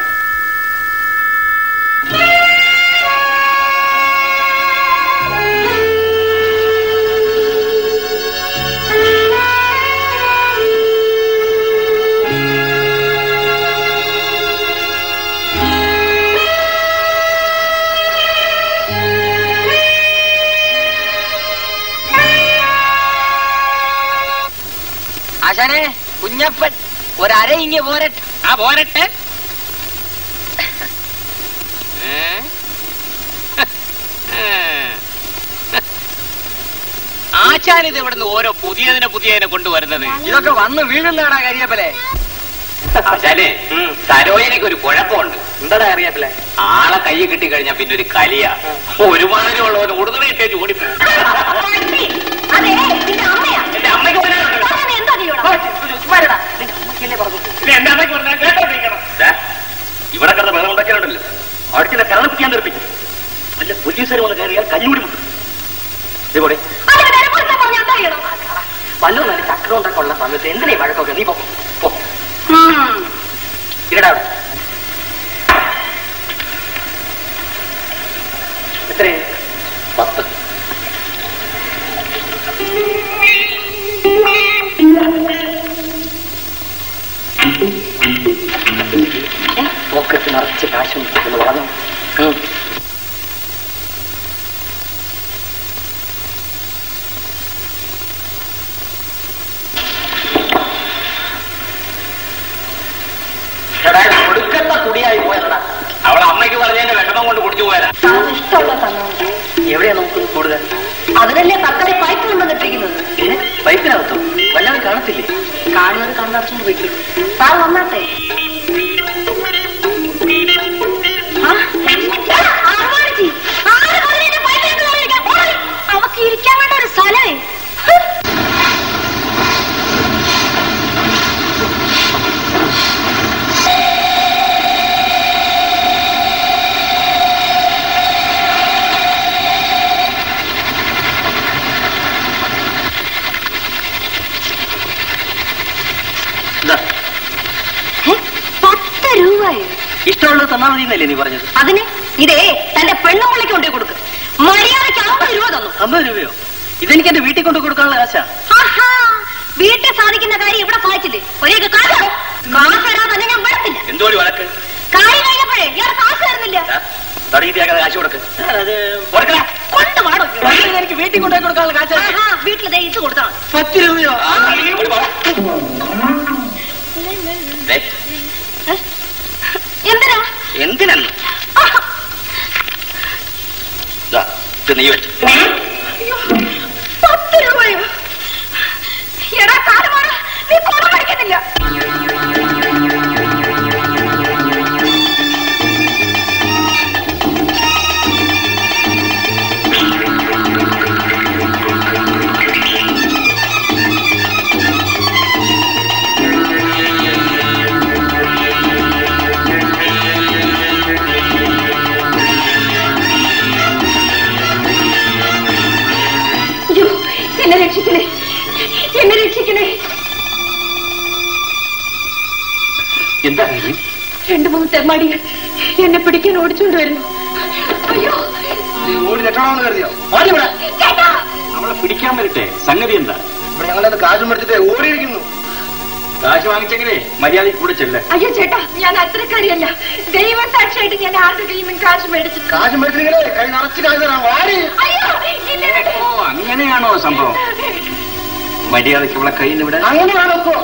ആശാനെ കുഞ്ഞപ്പൻ ഒരര ഇങ്ങ പോരട്ടെ ആ പോരട്ടെ ഏ? ആശാൻ ഇത് ഇവിടുന്ന് ഓരോ പുതിയതിനെ പുതിയതിനെ കൊണ്ടുവരുന്നത്
ഇതൊക്കെ വന്ന് വീഴുന്നതാടാ കരിയപ്പലെ
ആശാനെ സരോജനക്ക് ഒരു കുഴപ്പമുണ്ട്
എന്താടാ അറിയാത്തില്ലേ
ആളെ കൈ കിട്ടി കഴിഞ്ഞാൽ പിന്നെ ഒരു കലിയ ഒരുമാതിരി ഉള്ളവന് ഉടുതുണി ഇട്ടേച്ച് ഓടിപ്പോയി
അതെ നിന്റെ അമ്മയാ
എന്റെ അമ്മയ്ക്ക് പറയാനുണ്ട്.
പറഞ്ഞത് എന്താ ചെയ്യണം
പിന്നെ എന്റെ അമ്മയ്ക്ക് പറഞ്ഞാൽ കേട്ടോണ്ടിരിക്കണം ദേ, ഇവിടെ കിടന്ന് വെള്ളം ഉണ്ടാക്കാനുണ്ടല്ലോ അടിച്ചിനെ കരണപ്പിക്കാൻ തെറിപ്പിക്കും വല്ല പോലീസുകാർ വന്ന് കയറിയാൽ കഞ്ഞൂടി മുട്ടും ഇതേപോലെ
അതിന് നിലപ്പുറത്തെ പറഞ്ഞ എന്താ ചെയ്യണം
വല്ലതും നല്ല ചക്രം ഉണ്ടാക്കാനുള്ള സമയത്ത് എന്തിനാ ഈ വഴക്കൊക്കെ നീ പോ പോ
ഉം.
ഇരടാ അവിടെ. എത്രയാ
പത്ത്
പോക്കറ്റ് നിറച്ച് കാശും എന്ന് പറഞ്ഞു ഉം. എടാ, ഇത് ഒടുക്കത്തെ കുടിയായി പോയതാ
അവളെ അമ്മയ്ക്ക് പറഞ്ഞതിന്റെ വിഷമം കൊണ്ട് കുടിച്ചു പോയതാ
സാറിന് ഇഷ്ടമുള്ള തന്നു
എവിടെയാ നമുക്ക് കൂടുതൽ
അതിനല്ലേ തക്കടെ പൈപ്പ് കൊണ്ടുവന്നിട്ടിരിക്കുന്നത്
ഏ പൈപ്പിനകത്തോ വല്ലാതെ കാണത്തില്ലേ
കാണുന്നവർ കണ്ണടച്ചുകൊണ്ട് പോയിക്കോളൂ സാർ വന്നാട്ടെ ആ, എടാ, ആർമാടിച്ചി. ആര് പറഞ്ഞു എന്നെ പൈപ്പിനകത്ത് കയറിയിരിക്കാൻ? ഓടി. അവക്ക് ഇരിക്കാൻ വേണ്ട ഒരു സ്ഥലമേ ഹ്.
എന്താ
ഹെ, പത്ത് രൂപയോ
ഇഷ്ടമുള്ളത് തന്നാ മതി എന്നല്ലേ നീ പറഞ്ഞത്
അതിന് ഇതേ തന്റെ പെണ്ണുമുള്ളിക്ക് കൊണ്ടേ കൊടുക്കും മര്യാദയ്ക്ക് അമ്പത് രൂപ തന്നു
അമ്പത് രൂപയോ ഇതെനിക്ക് എന്റെ വീട്ടിൽ കൊണ്ട് കൊടുക്കാനുള്ള കാശാ
ആഹാ, വീട്ടിൽ സാധിക്കുന്ന കാര്യം ഇവിടെ സാധിച്ചില്ലേ ഒരേക്ക് കാശ് കാശ് തരാൻ തന്നെ ഞാൻ വിടത്തില്ല
എന്തോടി വഴക്ക്
കാര്യം കഴിഞ്ഞപ്പോഴേ ഇയാൾ കാശ് തരുന്നില്ല
തടകിത്തിയാക്കാതെ കാശ് കൊടുക്ക്
അത്
കൊടുക്കടാ
കൊണ്ടുപാടോ
എനിക്ക് വീട്ടിൽ കൊണ്ടുപോയി കൊടുക്കാനുള്ള കാശാ
വീട്ടിൽ ദേ ഇത് കൊടുത്താൽ
പത്ത് രൂപയോ
ദേ, ദേ,
എന്തിനാ
എന്തിനെന്ന് ദാ, ഇത് നീ വെച്ചു
അയ്യോ, പത്ത് രൂപയോ എടാ കാലമാണ് നീ കൊറ പഠിക്കുന്നില്ല അയ്യോ എന്നെ രക്ഷിക്കണേ എന്നെ രക്ഷിക്കണേ
എന്താ ഇത്?
രണ്ടു മൂന്ന് തെമ്മാടികൾ എന്നെ പിടിക്കാൻ ഓടിച്ചുകൊണ്ട് വരുന്നു അയ്യോ
നീ ഓടി രക്ഷണമെന്ന് കരുതിയോ
ഓടി ഇവിടെ.
ചേട്ടാ
അവളെ പിടിക്കാൻ വരട്ടെ സംഗതി എന്താ
ഇവിടെ ഞങ്ങളെ കാശും മേടിച്ചിട്ട് ഓടിയിരിക്കുന്നു
കാശ് വാങ്ങിച്ചെങ്കിലേ മര്യാദയ്ക്ക് കൂടെ ചെല്ല
അയ്യോ ചേട്ടാ ഞാൻ അത്രക്കാരിയല്ല ദൈവം സാക്ഷിയായിട്ട് ഞാൻ ആരുടെ കയ്യിൽ നിന്നും കാശ് മേടിച്ചു
കാശും മേടിച്ചിരിക്കണേ കൈ നിറച്ച് കാശ് തരാം വാടി
അയ്യോ എന്നെ വിട്.
ഓ അങ്ങനെയാണോ സംഭവം മര്യാദയ്ക്ക് അവളെ കയ്യിൽ നിന്ന് ഇവിടെ
അങ്ങനെയാണോ ഇപ്പോ?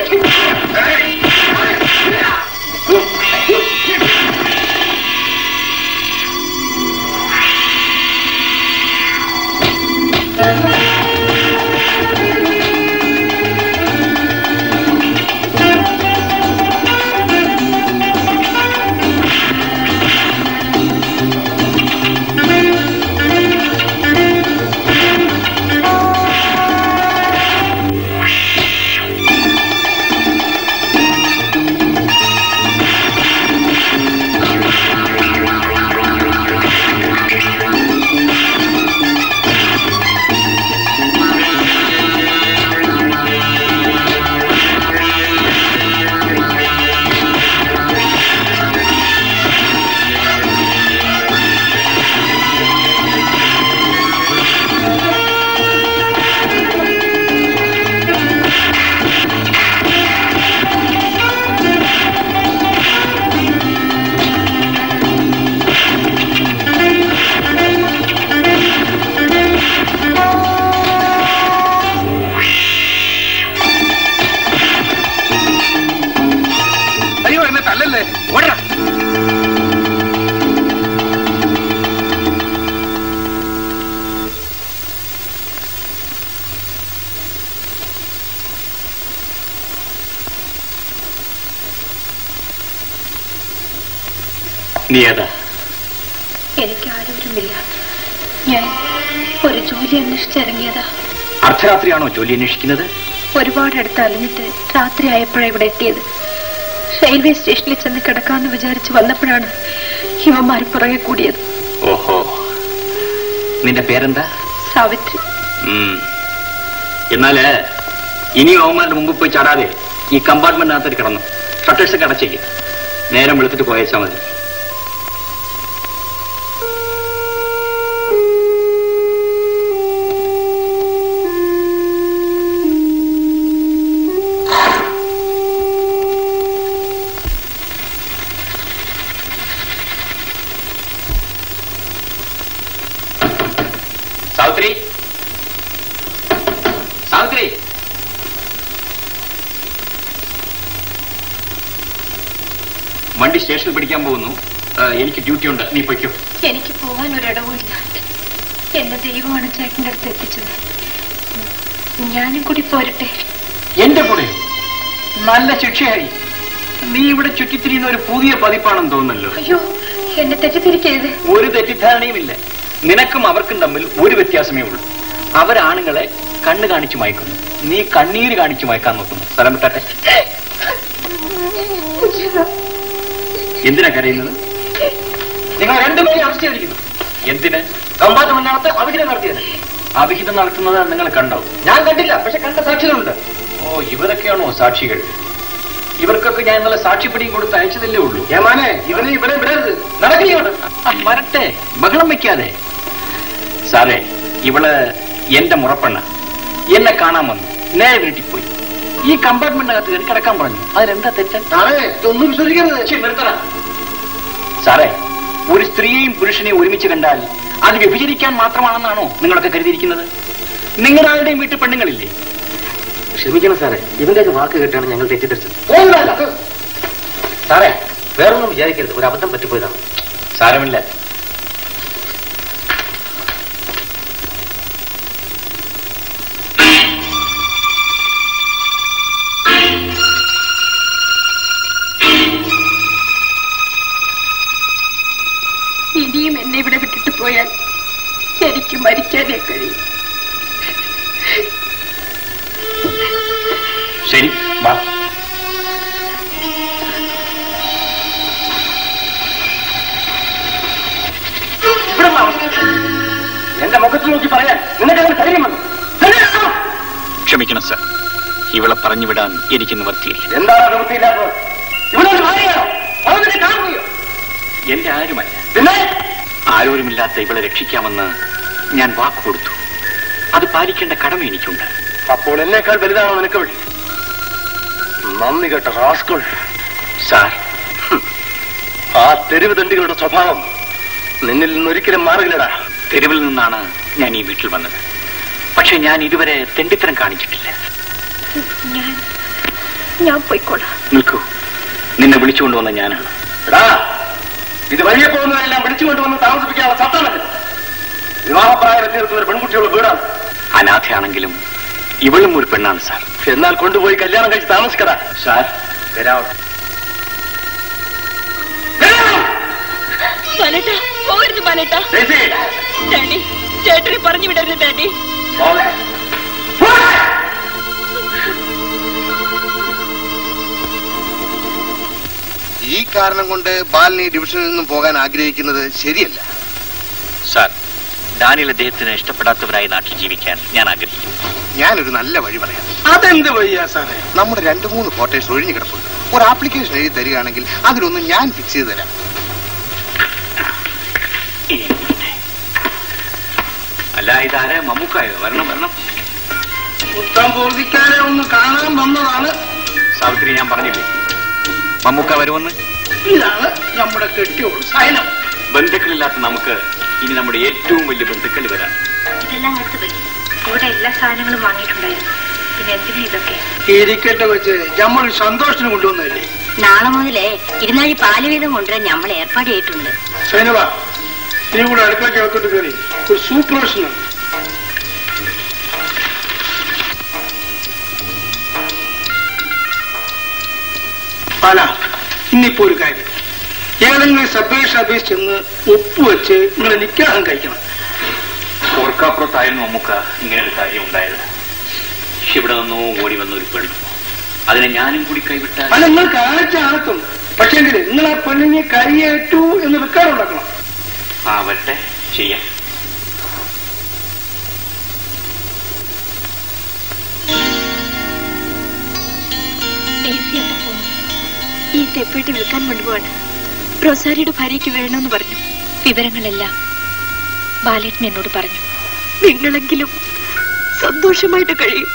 അയ്യോ എന്നെ തല്ലല്ലേ ഓടാ
നീ ഏതാ
എനിക്ക് ആരോരുമില്ല ഞാൻ ഒരു ജോലി അന്വേഷിച്ചിറങ്ങിയതാ
അർദ്ധരാത്രിയാണോ ജോലി അന്വേഷിക്കുന്നത്
ഒരുപാട് അടുത്ത് അലഞ്ഞിട്ട് രാത്രി ആയപ്പോഴാണ് ഇവിടെ എത്തിയത് റെയിൽവേ സ്റ്റേഷനിൽ ചെന്ന് കിടക്കാമെന്ന് വിചാരിച്ച് വന്നപ്പോഴാണ് ഇവന്മാർ പുറകെ കൂടിയത്
ഓഹോ നിന്റെ പേരെന്താ
സാവിത്രി
ഉം. എന്നാല് ഇനി ഓമാരുടെ മുമ്പ് പോയി ചാടാതെ ഈ കമ്പാർട്ട്മെന്റിനകത്ത് കിടന്നു ഷട്ടേഴ്സ് ഒക്കെ അടച്ചേക്ക് നേരം വെളുത്തിട്ട് പോയേച്ചാ മതി സാവിത്രി സാവിത്രി വണ്ടി സ്റ്റേഷനിൽ പിടിക്കാൻ പോകുന്നു ആ, എനിക്ക് ഡ്യൂട്ടി ഉണ്ട് നീ പൊയ്ക്കോ
എനിക്ക് പോവാൻ ഒരിടവുമില്ല എന്നെ ദൈവമാണ് ചേട്ടൻ്റെ അടുത്ത് എത്തിച്ചത് ഞാനും കൂടി പോരട്ടെ
എന്റെ കൂടെ നല്ല ശിക്ഷയായി നീ ഇവിടെ ചുറ്റിത്തിരിയുന്ന ഒരു പുതിയ പതിപ്പാണെന്ന് തോന്നുന്നല്ലോ
അയ്യോ എന്നെ തെറ്റിദ്ധരിക്കരുത്
ഒരു തെറ്റിദ്ധാരണയുമില്ല നിനക്കും അവർക്കും തമ്മിൽ ഒരു വ്യത്യാസമേ ഉള്ളൂ അവരാണുങ്ങളെ കണ്ണ് കാണിച്ചു മയക്കുന്നു നീ കണ്ണീര് കാണിച്ചു മയക്കാൻ നോക്കുന്നു സ്ഥലം വിട്ടാട്ടെ എന്തിനാ കരയുന്നത്
നിങ്ങൾ രണ്ടുപേരും അറസ്റ്റ് ചെയ്തിരിക്കുന്നു
എന്തിന്
കമ്പാർട്ട്മെന്റിനകത്ത് അവിഹിതം നടത്തിയത്
അവിഹിതം നടത്തുന്നത് നിങ്ങൾ കണ്ടോ
ഞാൻ കണ്ടില്ല പക്ഷെ കണ്ട സാക്ഷികളുണ്ട്
ഓ ഇവരൊക്കെയാണോ സാക്ഷികൾ ഇവർക്കൊക്കെ ഞാൻ ഇന്നലെ സാക്ഷിപ്പടിയും കൊടുത്ത് അയച്ചതല്ലേ ഉള്ളൂ
ഏമാനെ ഇവനെ ഇവിടെ വിടരുത് നടക്കുകയാണ്
ആ, വരട്ടെ ബഹളം വെക്കാതെ സാറേ ഇവള് എന്റെ മുറപ്പെണ്ണ എന്നെ കാണാൻ വന്നു നേരെ വീട്ടിൽ പോയി ഈ കമ്പാർട്ട്മെന്റിനകത്ത് കയറി കിടക്കാൻ പറഞ്ഞു അതിലെന്താ തെറ്റ്
സാറേ ഇതൊന്നും വിശ്വസിക്കരുത്
ഛെ, നിർത്തടാ. സാറേ ഒരു സ്ത്രീയെയും പുരുഷനെയും ഒരുമിച്ച് കണ്ടാൽ അത് വ്യഭിചരിക്കാൻ മാത്രമാണെന്നാണോ നിങ്ങളൊക്കെ കരുതിയിരിക്കുന്നത് നിങ്ങളുടെ ആരുടെയും വീട്ടിൽ പെണ്ണുങ്ങളില്ലേ
ക്ഷമിക്കണം സാറേ ഇവന്റെ വാക്ക് കേട്ടാണ് ഞങ്ങൾ തെറ്റിദ്ധരിച്ചത്
പോകുന്നില്ല
സാറേ വേറൊന്നും വിചാരിക്കരുത് ഒരു അബദ്ധം പറ്റിപ്പോയതാണ്
സാരമില്ല
ഇനിയും എന്നെ ഇവിടെ വിട്ടിട്ട് പോയാൽ എനിക്ക് മരിക്കാനേ കഴിയും
ശരി വാ
ഇവിടെ താമസിക്കും. എന്റെ മുഖത്ത് നോക്കി പറയാൻ നിനക്ക് അങ്ങനെ ധൈര്യം വന്നു ധൈര്യം വന്നോ?
ക്ഷമിക്കണം സർ ഇവളെ പറഞ്ഞുവിടാൻ എനിക്ക് നിവർത്തിയില്ല
എന്താണ് നിവൃത്തിയില്ലാത്തത് ഇവിടെ ഒരു ഭാര്യയാണോ അവൻ നിന്നെ കാണുകയോ
എന്റെ ആരുമല്ല
പിന്നെ
ആരോരുമില്ലാത്ത ഇവളെ രക്ഷിക്കാമെന്ന് ഞാൻ വാക്ക് കൊടുത്തു അത് പാലിക്കേണ്ട കടമ എനിക്കുണ്ട്
അപ്പോൾ എന്നേക്കാൾ വലുതാണോ നിനക്ക് വിളി നന്ദി കേട്ട റാസ്കൾ
സാർ
ആ തെരുവ് തണ്ടികളുടെ സ്വഭാവം നിന്നിൽ നിന്നൊരിക്കലും മാറുകില്ലടാ
തെരുവിൽ നിന്നാണ് ഞാൻ ഈ വീട്ടിൽ വന്നത് പക്ഷെ ഞാൻ ഇതുവരെ തെണ്ടിത്തരം കാണിച്ചിട്ടില്ല
ഞാൻ ഞാൻ പോയിക്കോളാം
നിൽക്കൂ നിന്നെ വിളിച്ചുകൊണ്ടുവന്ന ഞാനാണ്
എടാ ഇത് വഴിയെ പോകുന്നവരെല്ലാം വിളിച്ചുകൊണ്ടുവന്ന് താമസിപ്പിക്കാനുള്ള സത്തമല്ല വിവാഹപ്രായം എത്തി നിൽക്കുന്ന ഒരു പെൺകുട്ടിയുള്ള വീടാണ്
അനാഥയാണെങ്കിലും ഇവളും ഒരു പെണ്ണാണ് സാർ
എന്നാൽ കൊണ്ടുപോയി കല്യാണം കഴിച്ച് താമസിക്കടാ
സാർ
വരാവട്ടെ
ബാലേട്ട പോകരുത് ബാലേട്ട
ഡേസി,
ഡാഡി ചേട്ടനെ പറഞ്ഞു വിടരുത് ഡാഡി
പോകെ.
ഈ കാരണം കൊണ്ട് ബാലിനി ഡിവിഷനിൽ നിന്നും പോകാൻ ആഗ്രഹിക്കുന്നത് ശരിയല്ല
സാർ ഡാനിയൽ അദ്ദേഹത്തിന് ഇഷ്ടപ്പെടാത്തവരായി നാട്ടിൽ ജീവിക്കാൻ ഞാൻ ആഗ്രഹിക്കുന്നു
ഞാനൊരു നല്ല വഴി പറയാം
അതെന്ത് വയ്യ സാറേ
നമ്മുടെ രണ്ട് മൂന്ന് ക്വാർട്ടേഴ്സ് ഒഴിഞ്ഞു കിടപ്പുണ്ട് ഒരു ആപ്ലിക്കേഷൻ എഴുതി തരികയാണെങ്കിൽ അതിലൊന്ന് ഞാൻ ഫിക്സ് ചെയ്ത് തരാം
അല്ല ഇതാരാ മമ്മൂക്കായോ വരണം വരണം
ഉത്തം പൂർത്തിക്കാരെ ഒന്ന് കാണാൻ വന്നതാണ്
സാവിത്രി ഞാൻ പറഞ്ഞില്ലേ മമ്മൂക്ക വരുമെന്ന്
ഇതാണ് നമ്മുടെ കെട്ടിയോട് സൈനം
ബന്ധുക്കളില്ലാത്ത നമുക്ക് ഇനി നമ്മുടെ ഏറ്റവും വലിയ ബന്ധുക്കൾ വരാം
ഇതെല്ലാം അടുത്ത് പോയി ഇവിടെ എല്ലാ സാധനങ്ങളും വാങ്ങിയിട്ടുണ്ടായിരുന്നു പിന്നെ എന്തിനാ ഇതൊക്കെ
ഇരിക്കട്ടെ വെച്ച് നമ്മൾ സന്തോഷത്തിന് കൊണ്ടുവന്നതല്ലേ
നാളെ മുതലേ ഇരുന്നാഴി പാല് വീതം കൊണ്ടുവരാൻ നമ്മൾ ഏർപ്പാട് ചെയ്തിട്ടുണ്ട്
സൈനവ നീ കൂടെ അടുക്കളയ്ക്ക് അകത്തോട്ട് കയറി ഒരു സൂപ്പർവേഷനാണ് അല്ല ഇന്നിപ്പോ ഒരു കാര്യം ഏതെങ്കിലും സബ്വേഷ ഓഫീസ് ചെന്ന് ഒപ്പുവെച്ച് നിങ്ങളെ നിക്കാഹം കഴിക്കണം
ഓർക്കാപ്പുറത്തായിരുന്നു മമ്മൂക്ക ഇങ്ങനെ ഒരു കാര്യം ഉണ്ടായത് ഇവിടെ നിന്നോ ഓടി വന്ന ഒരു പെണ്ണു അതിനെ ഞാനും കൂടി കൈവിട്ടാൽ
അല്ല നിങ്ങൾ കാഴ്ച ആർക്കും പക്ഷേങ്കിൽ നിങ്ങൾ ആ പെണ്ണിനെ കൈയേറ്റു എന്ന് വെക്കാറുണ്ടാക്കണം
ആ വരട്ടെ ചെയ്യാം
ഈ തെപ്പേട്ട് വിൽക്കാൻ കൊണ്ടുപോവാണ് റോസാരിയുടെ ഭാര്യയ്ക്ക് വേണമെന്ന് പറഞ്ഞു വിവരങ്ങളെല്ലാം ബാലേട്ടൻ എന്നോട് പറഞ്ഞു നിങ്ങളെങ്കിലും സന്തോഷമായിട്ട് കഴിയും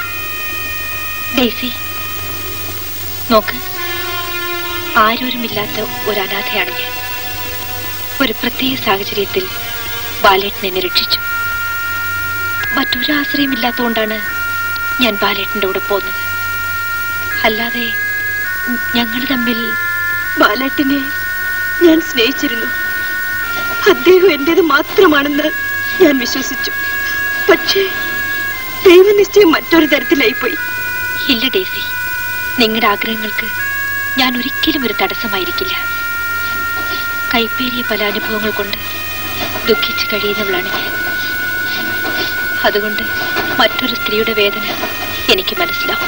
ഡേസി നോക്ക് ആരോരുമില്ലാത്ത ഒരു അനാഥയാണ് ഞാൻ ഒരു പ്രത്യേക സാഹചര്യത്തിൽ ബാലേട്ടൻ എന്നെ രക്ഷിച്ചു മറ്റൊരു ആശ്രയമില്ലാത്തതുകൊണ്ടാണ് ഞാൻ ബാലേട്ടന്റെ കൂടെ പോകുന്നത് അല്ലാതെ ഞങ്ങൾ തമ്മിൽ ബാലേട്ടനെ ഞാൻ സ്നേഹിച്ചിരുന്നു അദ്ദേഹം എന്റേത് മാത്രമാണെന്ന് ഞാൻ വിശ്വസിച്ചു പക്ഷേ ദൈവനിശ്ചയം മറ്റൊരു തരത്തിലായിപ്പോയി ഇല്ല ഡേസി നിങ്ങളുടെ ആഗ്രഹങ്ങൾക്ക് ഞാൻ ഒരിക്കലും ഒരു തടസ്സമായിരിക്കില്ല കൈപ്പേറിയ പല അനുഭവങ്ങൾ കൊണ്ട് ദുഃഖിച്ച് കഴിയുന്നവളാണ് ഞാൻ അതുകൊണ്ട് മറ്റൊരു സ്ത്രീയുടെ വേദന എനിക്ക് മനസ്സിലാവും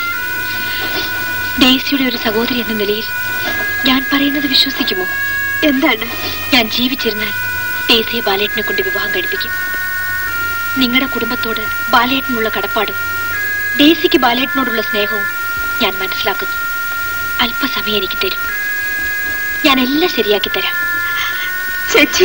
ഡേസിയുടെ ഒരു സഹോദരി എന്ന നിലയിൽ ഞാൻ പറയുന്നത് വിശ്വസിക്കുമോ എന്താണ് ഞാൻ ജീവിച്ചിരുന്നാൽ ഡേസിയെ ബാലേട്ടനെ കൊണ്ട് വിവാഹം കഴിപ്പിക്കും നിങ്ങളുടെ കുടുംബത്തോട് ബാലേട്ടനുള്ള കടപ്പാടും ഡേസിക്ക് ബാലേട്ടനോടുള്ള സ്നേഹവും ഞാൻ മനസ്സിലാക്കുന്നു അല്പസമയം എനിക്ക് തരും ഞാൻ എല്ലാം ശരിയാക്കി തരാം ചേച്ചി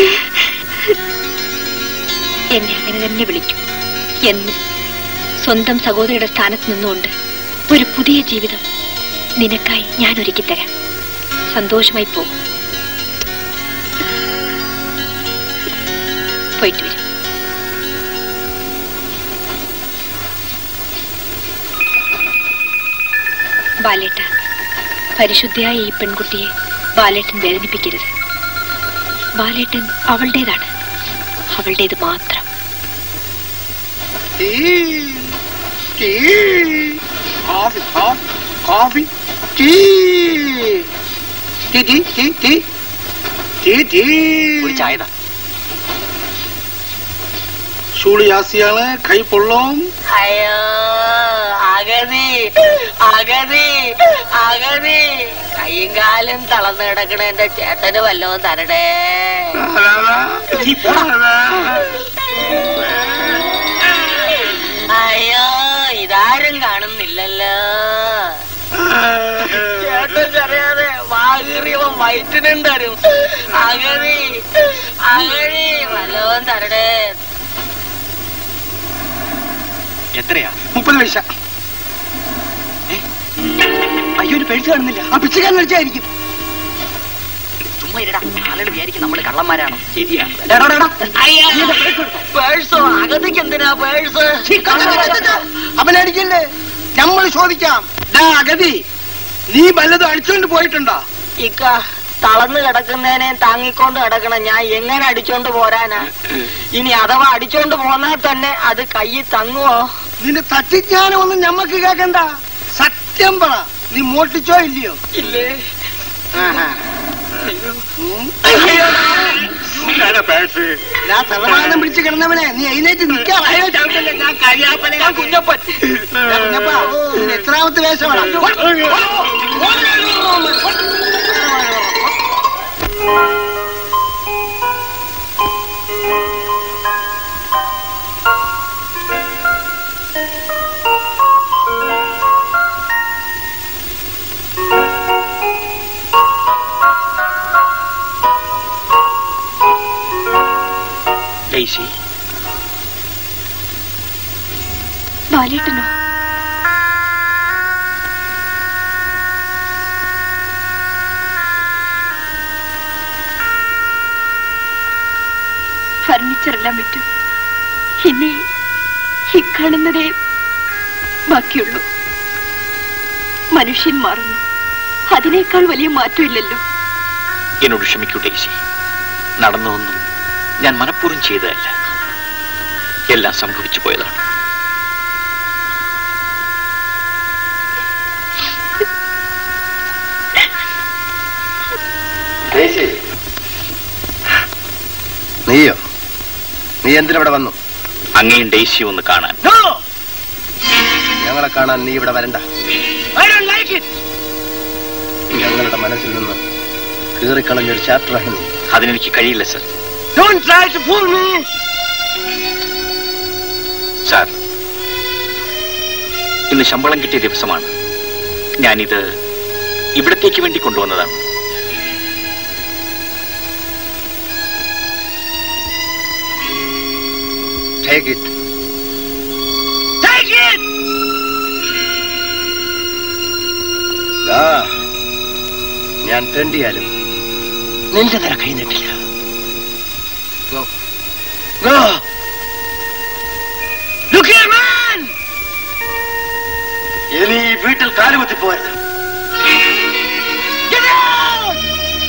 എന്നെ അങ്ങനെ തന്നെ വിളിക്കും എന്നും സ്വന്തം സഹോദരിയുടെ സ്ഥാനത്ത് നിന്നുകൊണ്ട് ഒരു പുതിയ ജീവിതം നിനക്കായി ഞാൻ ഒരുക്കി തരാം സന്തോഷമായി പോകും പോയിട്ട് വരും ബാലേട്ട
പരിശുദ്ധയായ ഈ പെൺകുട്ടിയെ ബാലേട്ടൻ വേദനിപ്പിക്കരുത് ബാലേട്ടൻ അവളുടേതാണ് അവളുടേത് മാത്രം
tea tea coffee coffee coffee tea tea tea tea tea tea tea
ഒരു ചായ താ.
സൂളിയാസിയാണ് കൈ പൊള്ളോം
അയ്യോ അഗതി അഗതി അഗതി കയ്യും കാലും തളർന്നു കിടക്കണ എന്റെ ചേട്ടന് വല്ലതും തരണേ അയ്യോ ഇതാരും കാണുന്നില്ലല്ലോ ചേട്ടൻ അറിയാതെ വാകീറിയവൻ വയറ്റിനും തരും അഗതി അഗതി വല്ലതും തരണേ
എത്രയാ
മുപ്പത് പൈസ
അയ്യോ ഒരു പേഴ്സ് കാണുന്നില്ല
ആ പിച്ചക്കാരൻ കഴിച്ചായിരിക്കും
ചുമ്മാ ഇരടാ ആളുകൾ വിചാരിക്കും നമ്മള് കള്ളന്മാരാണോ
ശരിയാ
പേഴ്സോ അകത്തേക്ക് എന്തിനാ പേഴ്സ്
അവനടിക്കല്ലേ നമ്മൾ ചോദിക്കാം ദാ അഗതി നീ വല്ലതും അടിച്ചോണ്ട് പോയിട്ടുണ്ടോ
ഇക്ക തളർന്നു കിടക്കുന്നതിനെ താങ്ങിക്കൊണ്ട് കിടക്കണം ഞാൻ എങ്ങനെ അടിച്ചോണ്ട് പോരാനാ ഇനി അഥവാ അടിച്ചോണ്ട് പോന്നാൽ തന്നെ അത് കയ്യിൽ തങ്ങുവോ
നിന്റെ തട്ടിജ്ഞാനം ഒന്നും ഞമ്മക്ക് കേക്കണ്ട സത്യം പറ നീ മോട്ടിച്ചോ ഇല്ലയോ
ഇല്ലേ
ഉം. ദാ തലവാദം പിടിച്ച് കിടന്നവനെ നീ എഴുന്നേറ്റ് നിൽക്കാം
ഞാൻ കഴിയാപ്പനെ ഞാൻ കുഞ്ഞപ്പൻ
എത്രാമത്തെ വേഷമാണ്
ഡെയ്സി
ബാലേട്ടനോ ഫർണിച്ചർ എല്ലാം വിറ്റു ഇനി ഈ കാണുന്നതേ ബാക്കിയുള്ളൂ മനുഷ്യൻ മാറുന്നു അതിനേക്കാൾ വലിയ മാറ്റമില്ലല്ലോ
എന്നോട് ക്ഷമിക്കൂ ഡെയ്സി നടന്നതൊന്നും ഞാൻ മനഃപൂർവ്വം ചെയ്തതല്ല എല്ലാം സംഭവിച്ചു പോയതാണ്
നീയോ നീ എന്തിനവിടെ വന്നു
അങ്ങയും ഡെയ്സിയും ഒന്ന് കാണാൻ
ഞങ്ങളെ കാണാൻ നീ ഇവിടെ വരണ്ട ഞങ്ങളുടെ മനസ്സിൽ നിന്ന് കീറിക്കളഞ്ഞൊരു ചാപ്റ്ററാണ് നീ
അതിനെനിക്ക് കഴിയില്ല sir
Don't try to fool me.
Sir ഇന്ന് ശമ്പളം കിട്ടിയ ദിവസമാണ് ഞാനിത് ഇവിടത്തേക്ക് വേണ്ടി കൊണ്ടുവന്നതാണ്
Take it.
Take it.
ആ ഞാൻ തെണ്ടിയാലും നിന്റെ നേരെ കൈ നീട്ടില്ല Go. Go.
Look here, man.
ഇനി ഈ വീട്ടിൽ കാലുകുത്തി പോരുത്
Get out.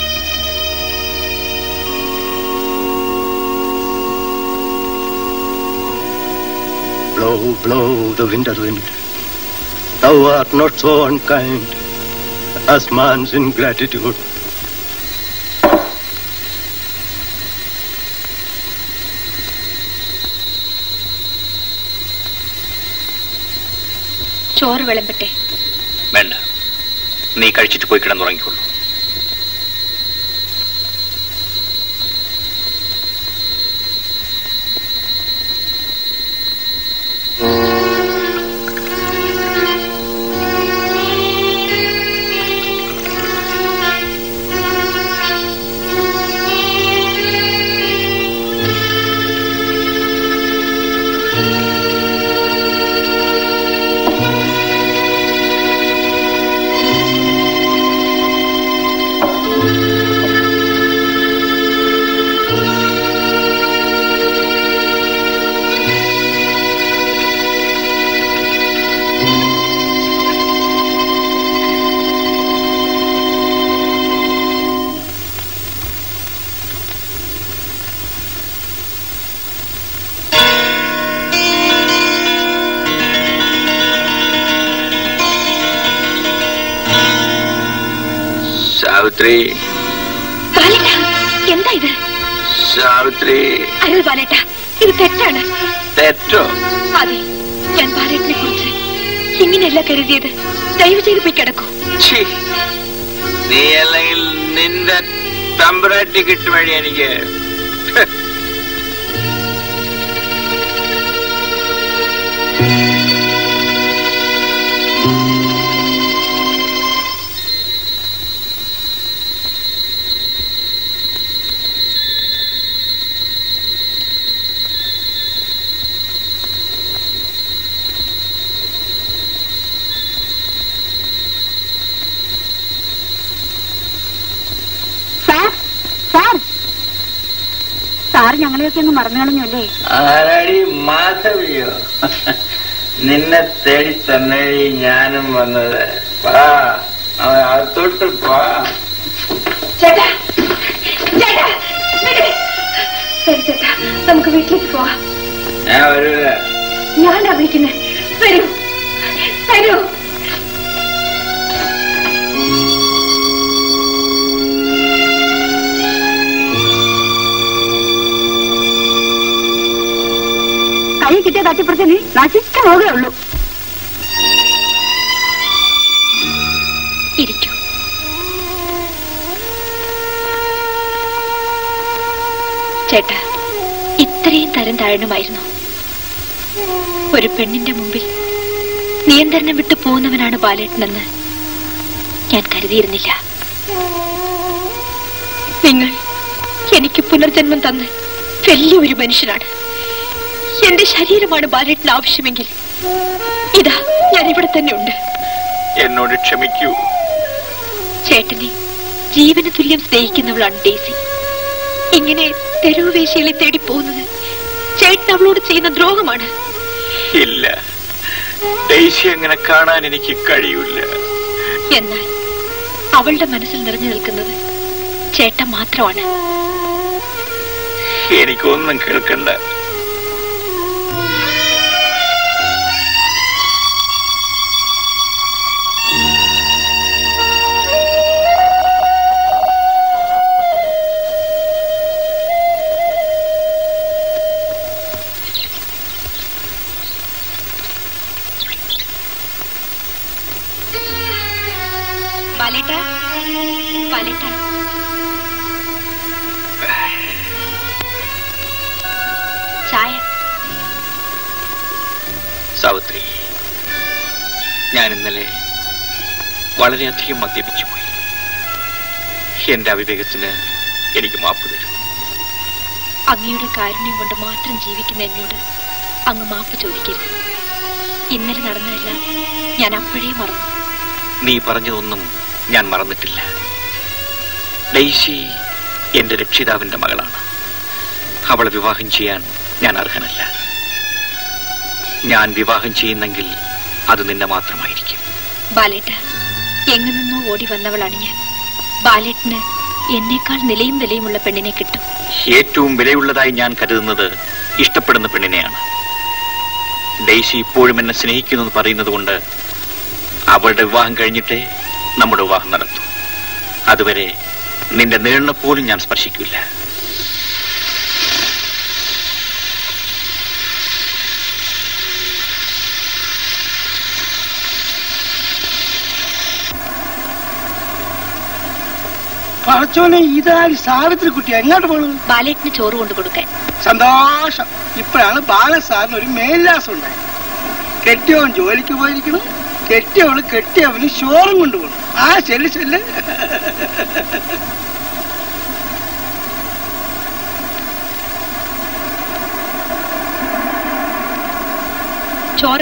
Blow, blow the winter wind. Thou art not so unkind as man's ingratitude.
ചോറ് വിളമ്പട്ടെ
വേണ്ട നീ കഴിച്ചിട്ട് പോയി കിടന്നുറങ്ങിക്കൊള്ളൂ
ആ
സാവിത്രി
ബാലേട്ട എന്താ ഇത്
സാവിത്രി
അരുത് ബാലേട്ട ഇത് തെറ്റാണ്
തെറ്റോ
അതെ ഞാൻ ബാലേട്ടനെ കുറിച്ച് ഇങ്ങനെയല്ല കരുതിയത് ദയവ് ചെയ്ത് പോയി കിടക്കൂ
ഛീ, നീ അല്ലെങ്കിൽ നിന്റെ തമ്പുരാട്ടി കിട്ടും വഴി എനിക്ക് ഹ്.
സാർ സാർ സാർ ഞങ്ങളെയൊക്കെ അങ്ങ് മറന്നു കളഞ്ഞു അല്ലേ
ആരാടി മാധവിയോ നിന്നെ തേടി തന്നെ ഞാനും വന്നത് വാ അവൻ അകത്തോട്ട് വാ
ചേട്ടാ ചേട്ടാ വിട്. ശരി ചേട്ടാ നമുക്ക് വീട്ടിലേക്ക് പോവാം
ഞാൻ വരൂല
ഞാനാ വിളിക്കുന്നത് വരൂ വരൂ
കൈ കിട്ടിയ തട്ടിപ്പറിച്ച് നീ നശിച്ചു പോകേ ഉള്ളൂ
ഇരിക്കൂ ചേട്ടാ ഇത്രയും തരം താഴണമായിരുന്നു ഒരു പെണ്ണിന്റെ മുമ്പിൽ നിയന്ത്രണം വിട്ടു പോകുന്നവനാണ് ബാലേട്ടനെന്ന് ഞാൻ കരുതിയിരുന്നില്ല നിങ്ങൾ എനിക്ക് പുനർജന്മം തന്ന് വലിയൊരു മനുഷ്യനാണ് എന്റെ ശരീരമാണ് ബാലേട്ടന് ആവശ്യമെങ്കിൽ ഇതാ ഞാൻ ഇവിടെ തന്നെ ഉണ്ട്
എന്നോട് ക്ഷമിക്കൂ
ചേട്ടനെ ജീവന് തുല്യം സ്നേഹിക്കുന്നവളാണ് ഡേസി ഇങ്ങനെ തെരുവ് വേശികളെ തേടി പോകുന്നത് ചേട്ടൻ അവളോട് ചെയ്യുന്ന ദ്രോഹമാണ്
ഇല്ല ഡെയ്സി അങ്ങനെ കാണാൻ എനിക്ക് കഴിയില്ല
എന്നാൽ അവളുടെ മനസ്സിൽ നിറഞ്ഞു നിൽക്കുന്നത് ചേട്ടൻ മാത്രമാണ്
എനിക്കൊന്നും കേൾക്കണ്ട
ബാലേട്ട ബാലേട്ട ചായ
സാവിത്രി ഞാൻ ഇന്നലെ വളരെയധികം മദ്യപിച്ചു പോയി എന്റെ അവിവേകത്തിന് എനിക്ക് മാപ്പ് തരും
അങ്ങയുടെ കാരുണ്യം കൊണ്ട് മാത്രം ജീവിക്കുന്ന എന്നോട് അങ്ങ് മാപ്പ് ചോദിക്കരുത് ഇന്നലെ നടന്നതെല്ലാം ഞാൻ അപ്പോഴേ മറന്നു
നീ പറഞ്ഞതൊന്നും ഞാൻ മറന്നിട്ടില്ല ഡെയ്സി എന്റെ രക്ഷിതാവിന്റെ മകളാണ് അവളെ വിവാഹം ചെയ്യാൻ ഞാൻ അർഹനല്ല ഞാൻ വിവാഹം ചെയ്യുന്നെങ്കിൽ അത് നിന്നെ മാത്രമായിരിക്കും
ബാലേട്ട എങ്ങു നിന്നോ ഓടി വന്നവളാണ് ഞാൻ ബാലേട്ടന് എന്നേക്കാൾ നിലയും വിലയുമുള്ള പെണ്ണിനെ കിട്ടും
ഏറ്റവും വിലയുള്ളതായി ഞാൻ കരുതുന്നത് ഇഷ്ടപ്പെടുന്ന പെണ്ണിനെയാണ് ഡെയ്സി ഇപ്പോഴും എന്നെ സ്നേഹിക്കുന്നു എന്ന് പറയുന്നത് കൊണ്ട് അവളുടെ വിവാഹം കഴിഞ്ഞിട്ടേ നമ്മുടെ വിവാഹം നടത്തൂ അതുവരെ നിന്റെ നീളിനെ പോലും ഞാൻ സ്പർശിക്കില്ല
പറച്ചോനെ ഇതാര് സാവിത്രി കുട്ടി എങ്ങോട്ട് പോണു
ബാലേട്ടന് ചോറ് കൊണ്ടു കൊടുക്കാൻ
സന്തോഷം ഇപ്പോഴാണ് ബാലസാറിന് ഒരു മേൽലാസം ഉണ്ടായത് കെട്ടിയവൻ ജോലിക്ക് പോയിരിക്കണം കെട്ടിയവള് കെട്ടിയവന് ഷോറും കൊണ്ടുപോകണം ആ ശരി ശരി
ചോറ്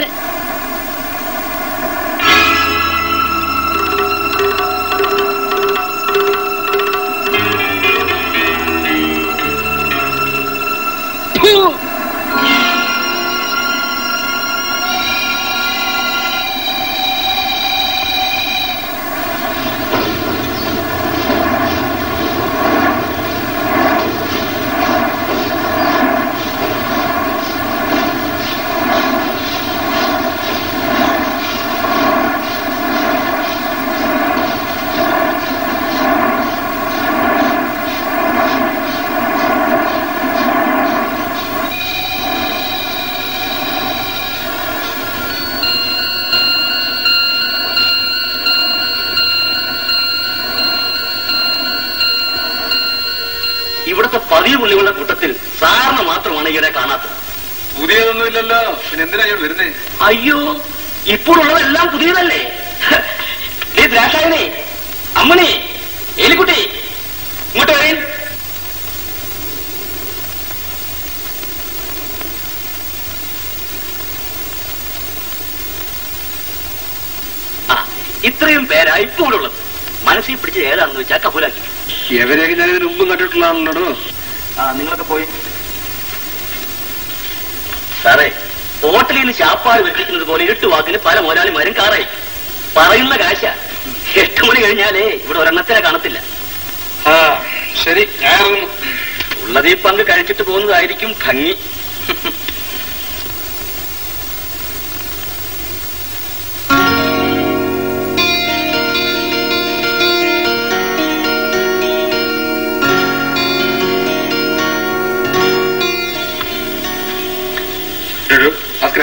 പതിവ് പുള്ളികളുടെ കൂട്ടത്തിൽ സാറിന് മാത്രമാണ് ഈയിടെ കാണാത്തത്
പുതിയതൊന്നുമില്ലല്ലോ പിന്നെ എന്തിനാ ഞാൻ വരുന്നേ
അയ്യോ ഇപ്പോഴുള്ളതെല്ലാം പുതിയതല്ലേ ഈ ദ്രാക്ഷായനെ അമ്മണി എലിക്കുട്ടി ഇങ്ങോട്ട് വരേൻ ആ ഇത്രയും പേരാ ഇപ്പോഴുള്ളത് മനസ്സിൽ പിടിച്ച് ഏതാണെന്ന് വെച്ചാൽ കബൂലാക്കി
എവരെയൊക്കെ ഞാൻ ഇതിന് മുമ്പും കണ്ടിട്ടുള്ളതാണല്ലോ
ആ നിങ്ങളൊക്കെ പോയി സാറേ ഹോട്ടലിൽ നിന്ന് ശാപ്പാട് വെട്ടിക്കുന്നത് പോലെ ഇരുട്ട് വാക്കിന് പല മുതലാളിമാരും കാറായി പറയുന്ന കാശ എട്ട് മണി കഴിഞ്ഞാലേ ഇവിടെ ഒരെണ്ണത്തിനെ കാണത്തില്ല
ആ ശരി ഞാൻ ഇറങ്ങുന്നു
ഉള്ളത് ഈ പങ്ക് കഴിച്ചിട്ട് പോകുന്നതായിരിക്കും ഭംഗി
എടോ, ഭാസ്കരാ,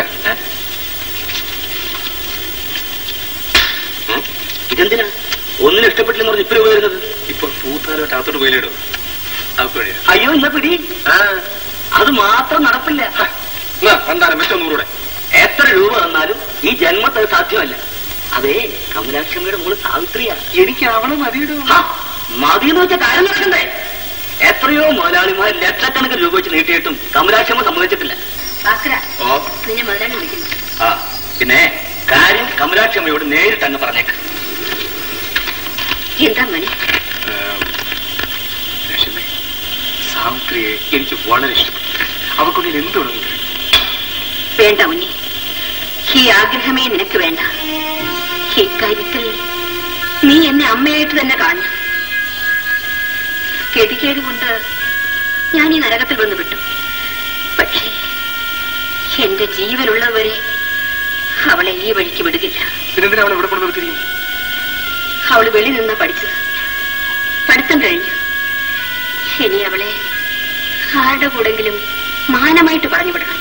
ഇതെന്തിനാ ഒന്നിനും ഇഷ്ടപ്പെട്ടില്ലെന്ന് പറഞ്ഞ് ഇപ്പഴും വരുന്നത്
ഇപ്പൊ പൂത്താലോട്ട് അകത്തോട്ട് പോയില്ലേടോ അതൊക്കെ വഴിയാ
അയ്യോ എന്നാ പിടി ആ അത് മാത്രം നടപ്പില്ല
എന്നാ എന്തായാലും വെച്ചോ നൂറൂടെ
എത്ര രൂപ തന്നാലും ഈ ജന്മത്തെ അത് സാധ്യമല്ല അതേ കമലാക്ഷമ്മയുടെ മോള് സാവിത്രിയാ
എനിക്ക് അവളെ മതിയിടോ
മതി എന്ന് വെച്ച കാര്യം നടക്കണ്ടേ എത്രയോ മുതലാളിമാർ ലക്ഷക്കണക്കിന് രൂപ വെച്ച് നീട്ടിയിട്ടും കമലാക്ഷമ്മ സമ്മതിച്ചിട്ടില്ല
ഭാസ്കര
ഓ
നിന്നെ മുതലാളി വിളിക്കുന്നു
ആ പിന്നെ കാര്യം കമലാക്ഷമ്മയോട് നേരിട്ട് അങ്ങ് പറഞ്ഞേക്ക്
എന്താ മണി
ലക്ഷ്മി സാവിത്രിയെ എനിക്ക് വളരെ ഇഷ്ടപ്പെട്ടു അവൾക്കൊണ്ട് ഞാൻ എന്ത് വേണമെങ്കിലും തരും.
വേണ്ട ഉണ്ണി ഈ ആഗ്രഹമേ നിനക്ക് വേണ്ട ഇക്കാര്യത്തിൽ നീ എന്നെ അമ്മയായിട്ട് തന്നെ കാണും ഗതികേട് കൊണ്ട് ഞാൻ ഈ നരകത്തിൽ വന്നു വിട്ടു പക്ഷേ എന്റെ ജീവനുള്ളവരെ അവളെ ഈ വഴിക്ക് വിടുകില്ല
പിന്നെന്തിനാ അവളെ ഇവിടെ കൊണ്ട് നിർത്തിയിരിക്കും
അവള് വെളി നിന്നാ പഠിച്ചത് പഠിത്തം കഴിഞ്ഞു ഇനി അവളെ ആരുടെ കൂടെങ്കിലും മാനമായിട്ട് പറഞ്ഞു വിടണം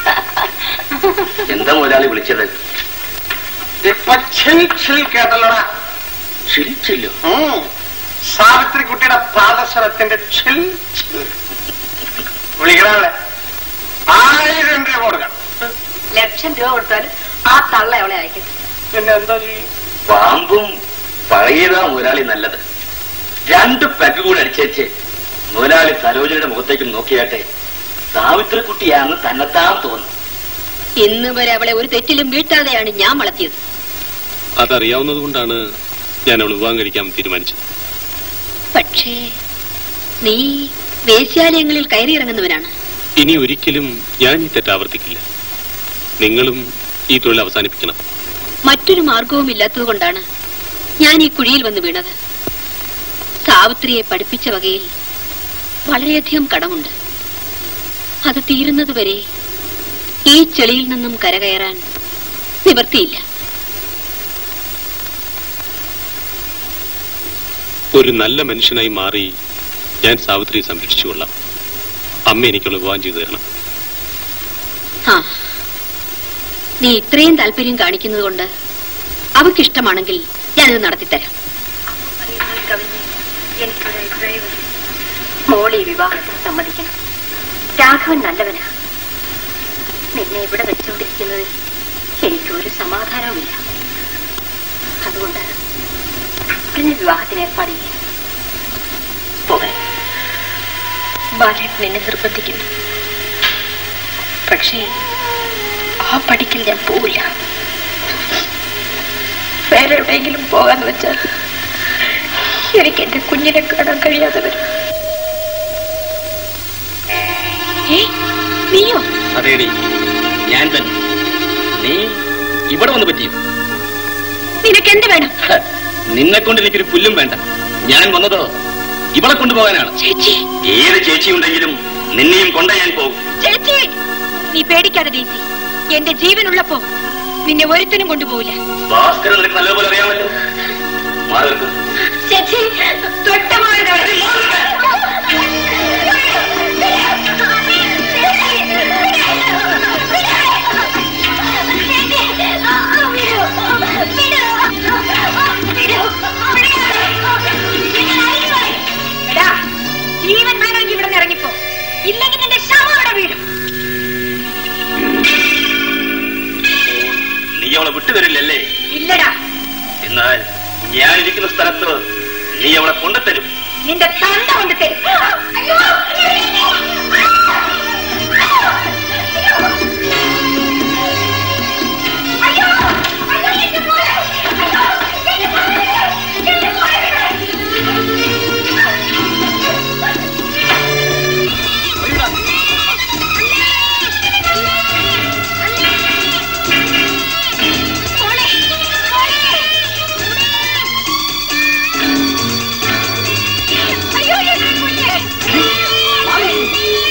എന്താ മുതലാളി വിളിച്ചത്
ഇപ്പൊ ചിൽ ചിൽ കേട്ടല്ലോടാ
ചിരിച്ചില്ലോ
സാവിത്രി കുട്ടിയുടെ പാദസരത്തിന്റെ ചിൽ ചിൽ വിളിക്കണല്ലേ ആയിരം രൂപ കൊടുക്കണം
ലക്ഷം രൂപ കൊടുത്താൽ ആ തള്ള അവളെ അയക്കും
പിന്നെ എന്താ ചെയ്യും
പാമ്പും പഴയതാ മുതലാളി നല്ലത് രണ്ട് പെഗ് കൂടെ അടിച്ചേച്ച് മുതലാളി സരോജനയുടെ മുഖത്തേക്ക് നോക്കിയാട്ടെ സാവിത്രി കുട്ടിയാണെന്ന് തന്നെത്താൻ തോന്നും
ഇന്ന് വരെ അവളെ ഒരു തെറ്റിലും വീട്ടാതെയാണ് ഞാൻ വളർത്തിയത്
അതറിയാവുന്നത് കൊണ്ടാണ് ഞാൻ അവൾ വിവാഹം കഴിക്കാൻ തീരുമാനിച്ചത്
പക്ഷേ നീ വേശ്യാലയങ്ങളിൽ കയറിയിറങ്ങുന്നവനാണ്
ഇനി ഒരിക്കലും ഞാൻ ഈ തെറ്റ് ആവർത്തിക്കില്ല നിങ്ങളും ഈ തൊഴിൽ അവസാനിപ്പിക്കണം
മറ്റൊരു മാർഗവും ഇല്ലാത്തതുകൊണ്ടാണ് ഞാൻ ഈ കുഴിയിൽ വന്ന് വീണത് സാവിത്രിയെ പഠിപ്പിച്ച വകയിൽ വളരെയധികം കടമുണ്ട് അത് തീരുന്നതുവരെ ഈ ചെളിയിൽ നിന്നും കരകയറാൻ നിവർത്തിയില്ല
ഒരു നല്ല മനുഷ്യനായി മാറി ഞാൻ സാവിത്രിയെ സംരക്ഷിച്ചുകൊള്ളാം അമ്മ എനിക്കുള്ള വിവാഹം ചെയ്തു തരണം
ആ നീ ഇത്രയും താല്പര്യം കാണിക്കുന്നത് കൊണ്ട് അവക്കിഷ്ടമാണെങ്കിൽ ഞാനിത് നടത്തിത്തരാം മോളി വിവാഹത്തിന് സമ്മതിക്കണം രാഘവൻ നല്ലവനാ നിന്നെ ഇവിടെ വെച്ചുകൊണ്ടിരിക്കുന്നതിൽ എനിക്കൊരു സമാധാനവുമില്ല അതുകൊണ്ട് ഉടനെ വിവാഹത്തിന് ഏർപ്പാട് ചെയ്യാം പോകാൻ ബാലേട്ടൻ എന്നെ നിർബന്ധിക്കുന്നു പക്ഷേ ആ പടിക്കൽ ഞാൻ പോവില്ല വേറെ എവിടെയെങ്കിലും പോകാന്ന് വെച്ചാൽ എനിക്ക് എന്റെ കുഞ്ഞിനെ കാണാൻ കഴിയാതെ വരും ഏ, നീയോ
അതേടി ഞാൻ തന്നെ നീ ഇവിടെ വന്ന് പറ്റിയോ
നിനക്ക് എന്ത് വേണം
നിന്നെ കൊണ്ട് എനിക്കൊരു പുല്ലും വേണ്ട ഞാൻ വന്നതോ ഇവളെ കൊണ്ടുപോകാനാണ്
ചേച്ചി
ഏത് ചേച്ചി ഉണ്ടെങ്കിലും നിന്നെയും കൊണ്ട ഞാൻ പോകും
ചേച്ചി നീ പേടിക്കാതെ ഡേസി എന്റെ ജീവനുള്ളപ്പോ നിന്നെ ഒരുത്തനും കൊണ്ടുപോകില്ല
ഭാസ്കരൻ നിനക്ക് നല്ലപോലെ അറിയാമല്ലോ മാറി നിൽക്കൂ.
ചേച്ചി ജീവൻ വേണമെങ്കിൽ ഇവിടെ ഇറങ്ങിപ്പോ
ഞാൻ ഇരിക്കുന്ന സ്ഥലത്ത് നീ അവളെ കൊണ്ടുതരും
നിന്റെ തന്ത കൊണ്ട് തരും
അയ്യോ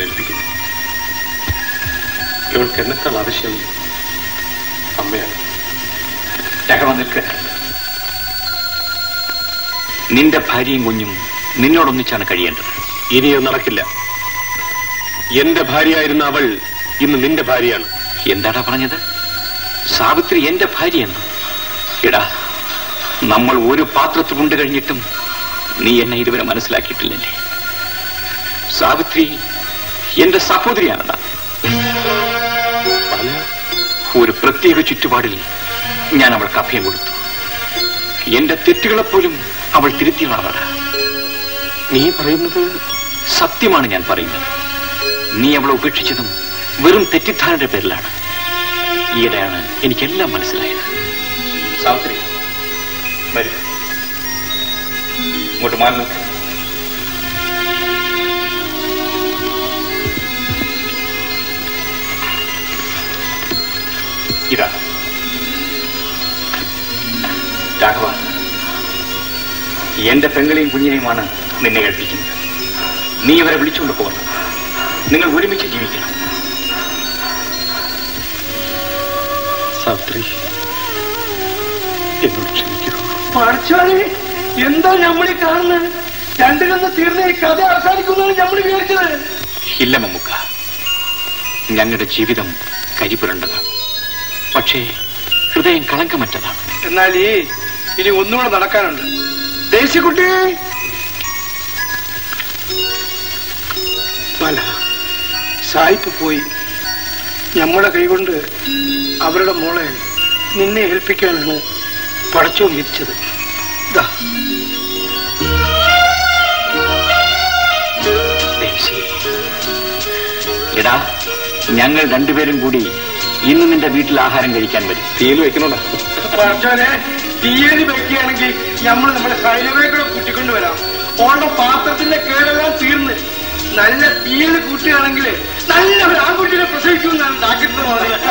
ഏൽപ്പിക്കുന്നു ഇവൾക്ക് എന്നെക്കാൾ ആവശ്യം അമ്മയാണ്
രാഘവ നിൽക്ക നിന്റെ ഭാര്യയും കുഞ്ഞും നിന്നോടൊന്നിച്ചാണ് കഴിയേണ്ടത്
ഇനിയത് നടക്കില്ല എന്റെ ഭാര്യയായിരുന്ന അവൾ ഇന്ന് നിന്റെ ഭാര്യയാണ്
എന്താടാ പറഞ്ഞത് സാവിത്രി എന്റെ ഭാര്യയെന്ന് എടാ നമ്മൾ ഒരു പാത്രത്തിൽ ഉണ്ട് കഴിഞ്ഞിട്ടും നീ എന്നെ ഇതുവരെ മനസ്സിലാക്കിയിട്ടില്ലല്ലേ സാവിത്രി എന്റെ സഹോദരിയാണടാ ഒരു പ്രത്യേക ചുറ്റുപാടിൽ ഞാൻ അവൾക്ക് അഭയം കൊടുത്തു എന്റെ തെറ്റുകളെപ്പോലും അവൾ തിരുത്തിയതാണടാ നീ പറയുന്നത് സത്യമാണ് ഞാൻ പറയുന്നത് നീ അവളെ ഉപേക്ഷിച്ചതും വെറും തെറ്റിദ്ധാരണയുടെ പേരിലാണ് ഈയിടെയാണ് എനിക്കെല്ലാം മനസ്സിലായത്
സാവിത്രി വരൂ ഇങ്ങോട്ട് മാറി നിൽക്ക് ഇതാ രാഘവ എന്റെ പെങ്ങളെയും കുഞ്ഞിനെയുമാണ് നിന്നെ ഏൽപ്പിക്കുന്നത് നീ ഇവരെ വിളിച്ചുകൊണ്ട് പോകണം നിങ്ങൾ ഒരുമിച്ച് ജീവിക്കണം
സാവിത്രി എന്നോട് ക്ഷമിക്കൂ
പഠിച്ചോനെ എന്താ നമ്മളീ കാണുന്നത് രണ്ടു കന്ന് തീർന്ന ഈ കഥ അവസാനിക്കുന്നതാണ് നമ്മൾ വിചാരിച്ചത്
ഇല്ല മമ്മുക്ക ഞങ്ങളുടെ ജീവിതം കരിപുരണ്ടതാണ് പക്ഷേ ഹൃദയം കളങ്കമറ്റതാണ്
എന്നാൽ ഈ ഇനി ഒന്നുകൂടെ നടക്കാനുണ്ട് ദേശിക്കുട്ടി പല സായിപ്പ് പോയി നമ്മുടെ കൈകൊണ്ട് അവരുടെ മോളെ നിന്നെ ഏൽപ്പിക്കാനാണ് പടച്ചോൻ വിരിച്ചത് ദാ
ദേശി. എടാ ഞങ്ങൾ രണ്ടുപേരും കൂടി ഇന്ന് നിന്റെ വീട്ടിൽ ആഹാരം കഴിക്കാൻ വരും
തീയിൽ വെക്കണോടാ
പഠിച്ചോനെ തീയതി വെക്കുകയാണെങ്കിൽ നമ്മൾ നമ്മുടെ സൈലബയെ കൂടെ കൂട്ടിക്കൊണ്ട് വരാം ഓളുടെ പാത്രത്തിന്റെ കേടെല്ലാം തീർന്ന് നല്ല തീയല് കൂട്ടുകയാണെങ്കിൽ നല്ല ഒരു ആൺകുട്ടിയെ പ്രസവിക്കുമെന്നാണ് ഡാക്ടർ പറഞ്ഞത്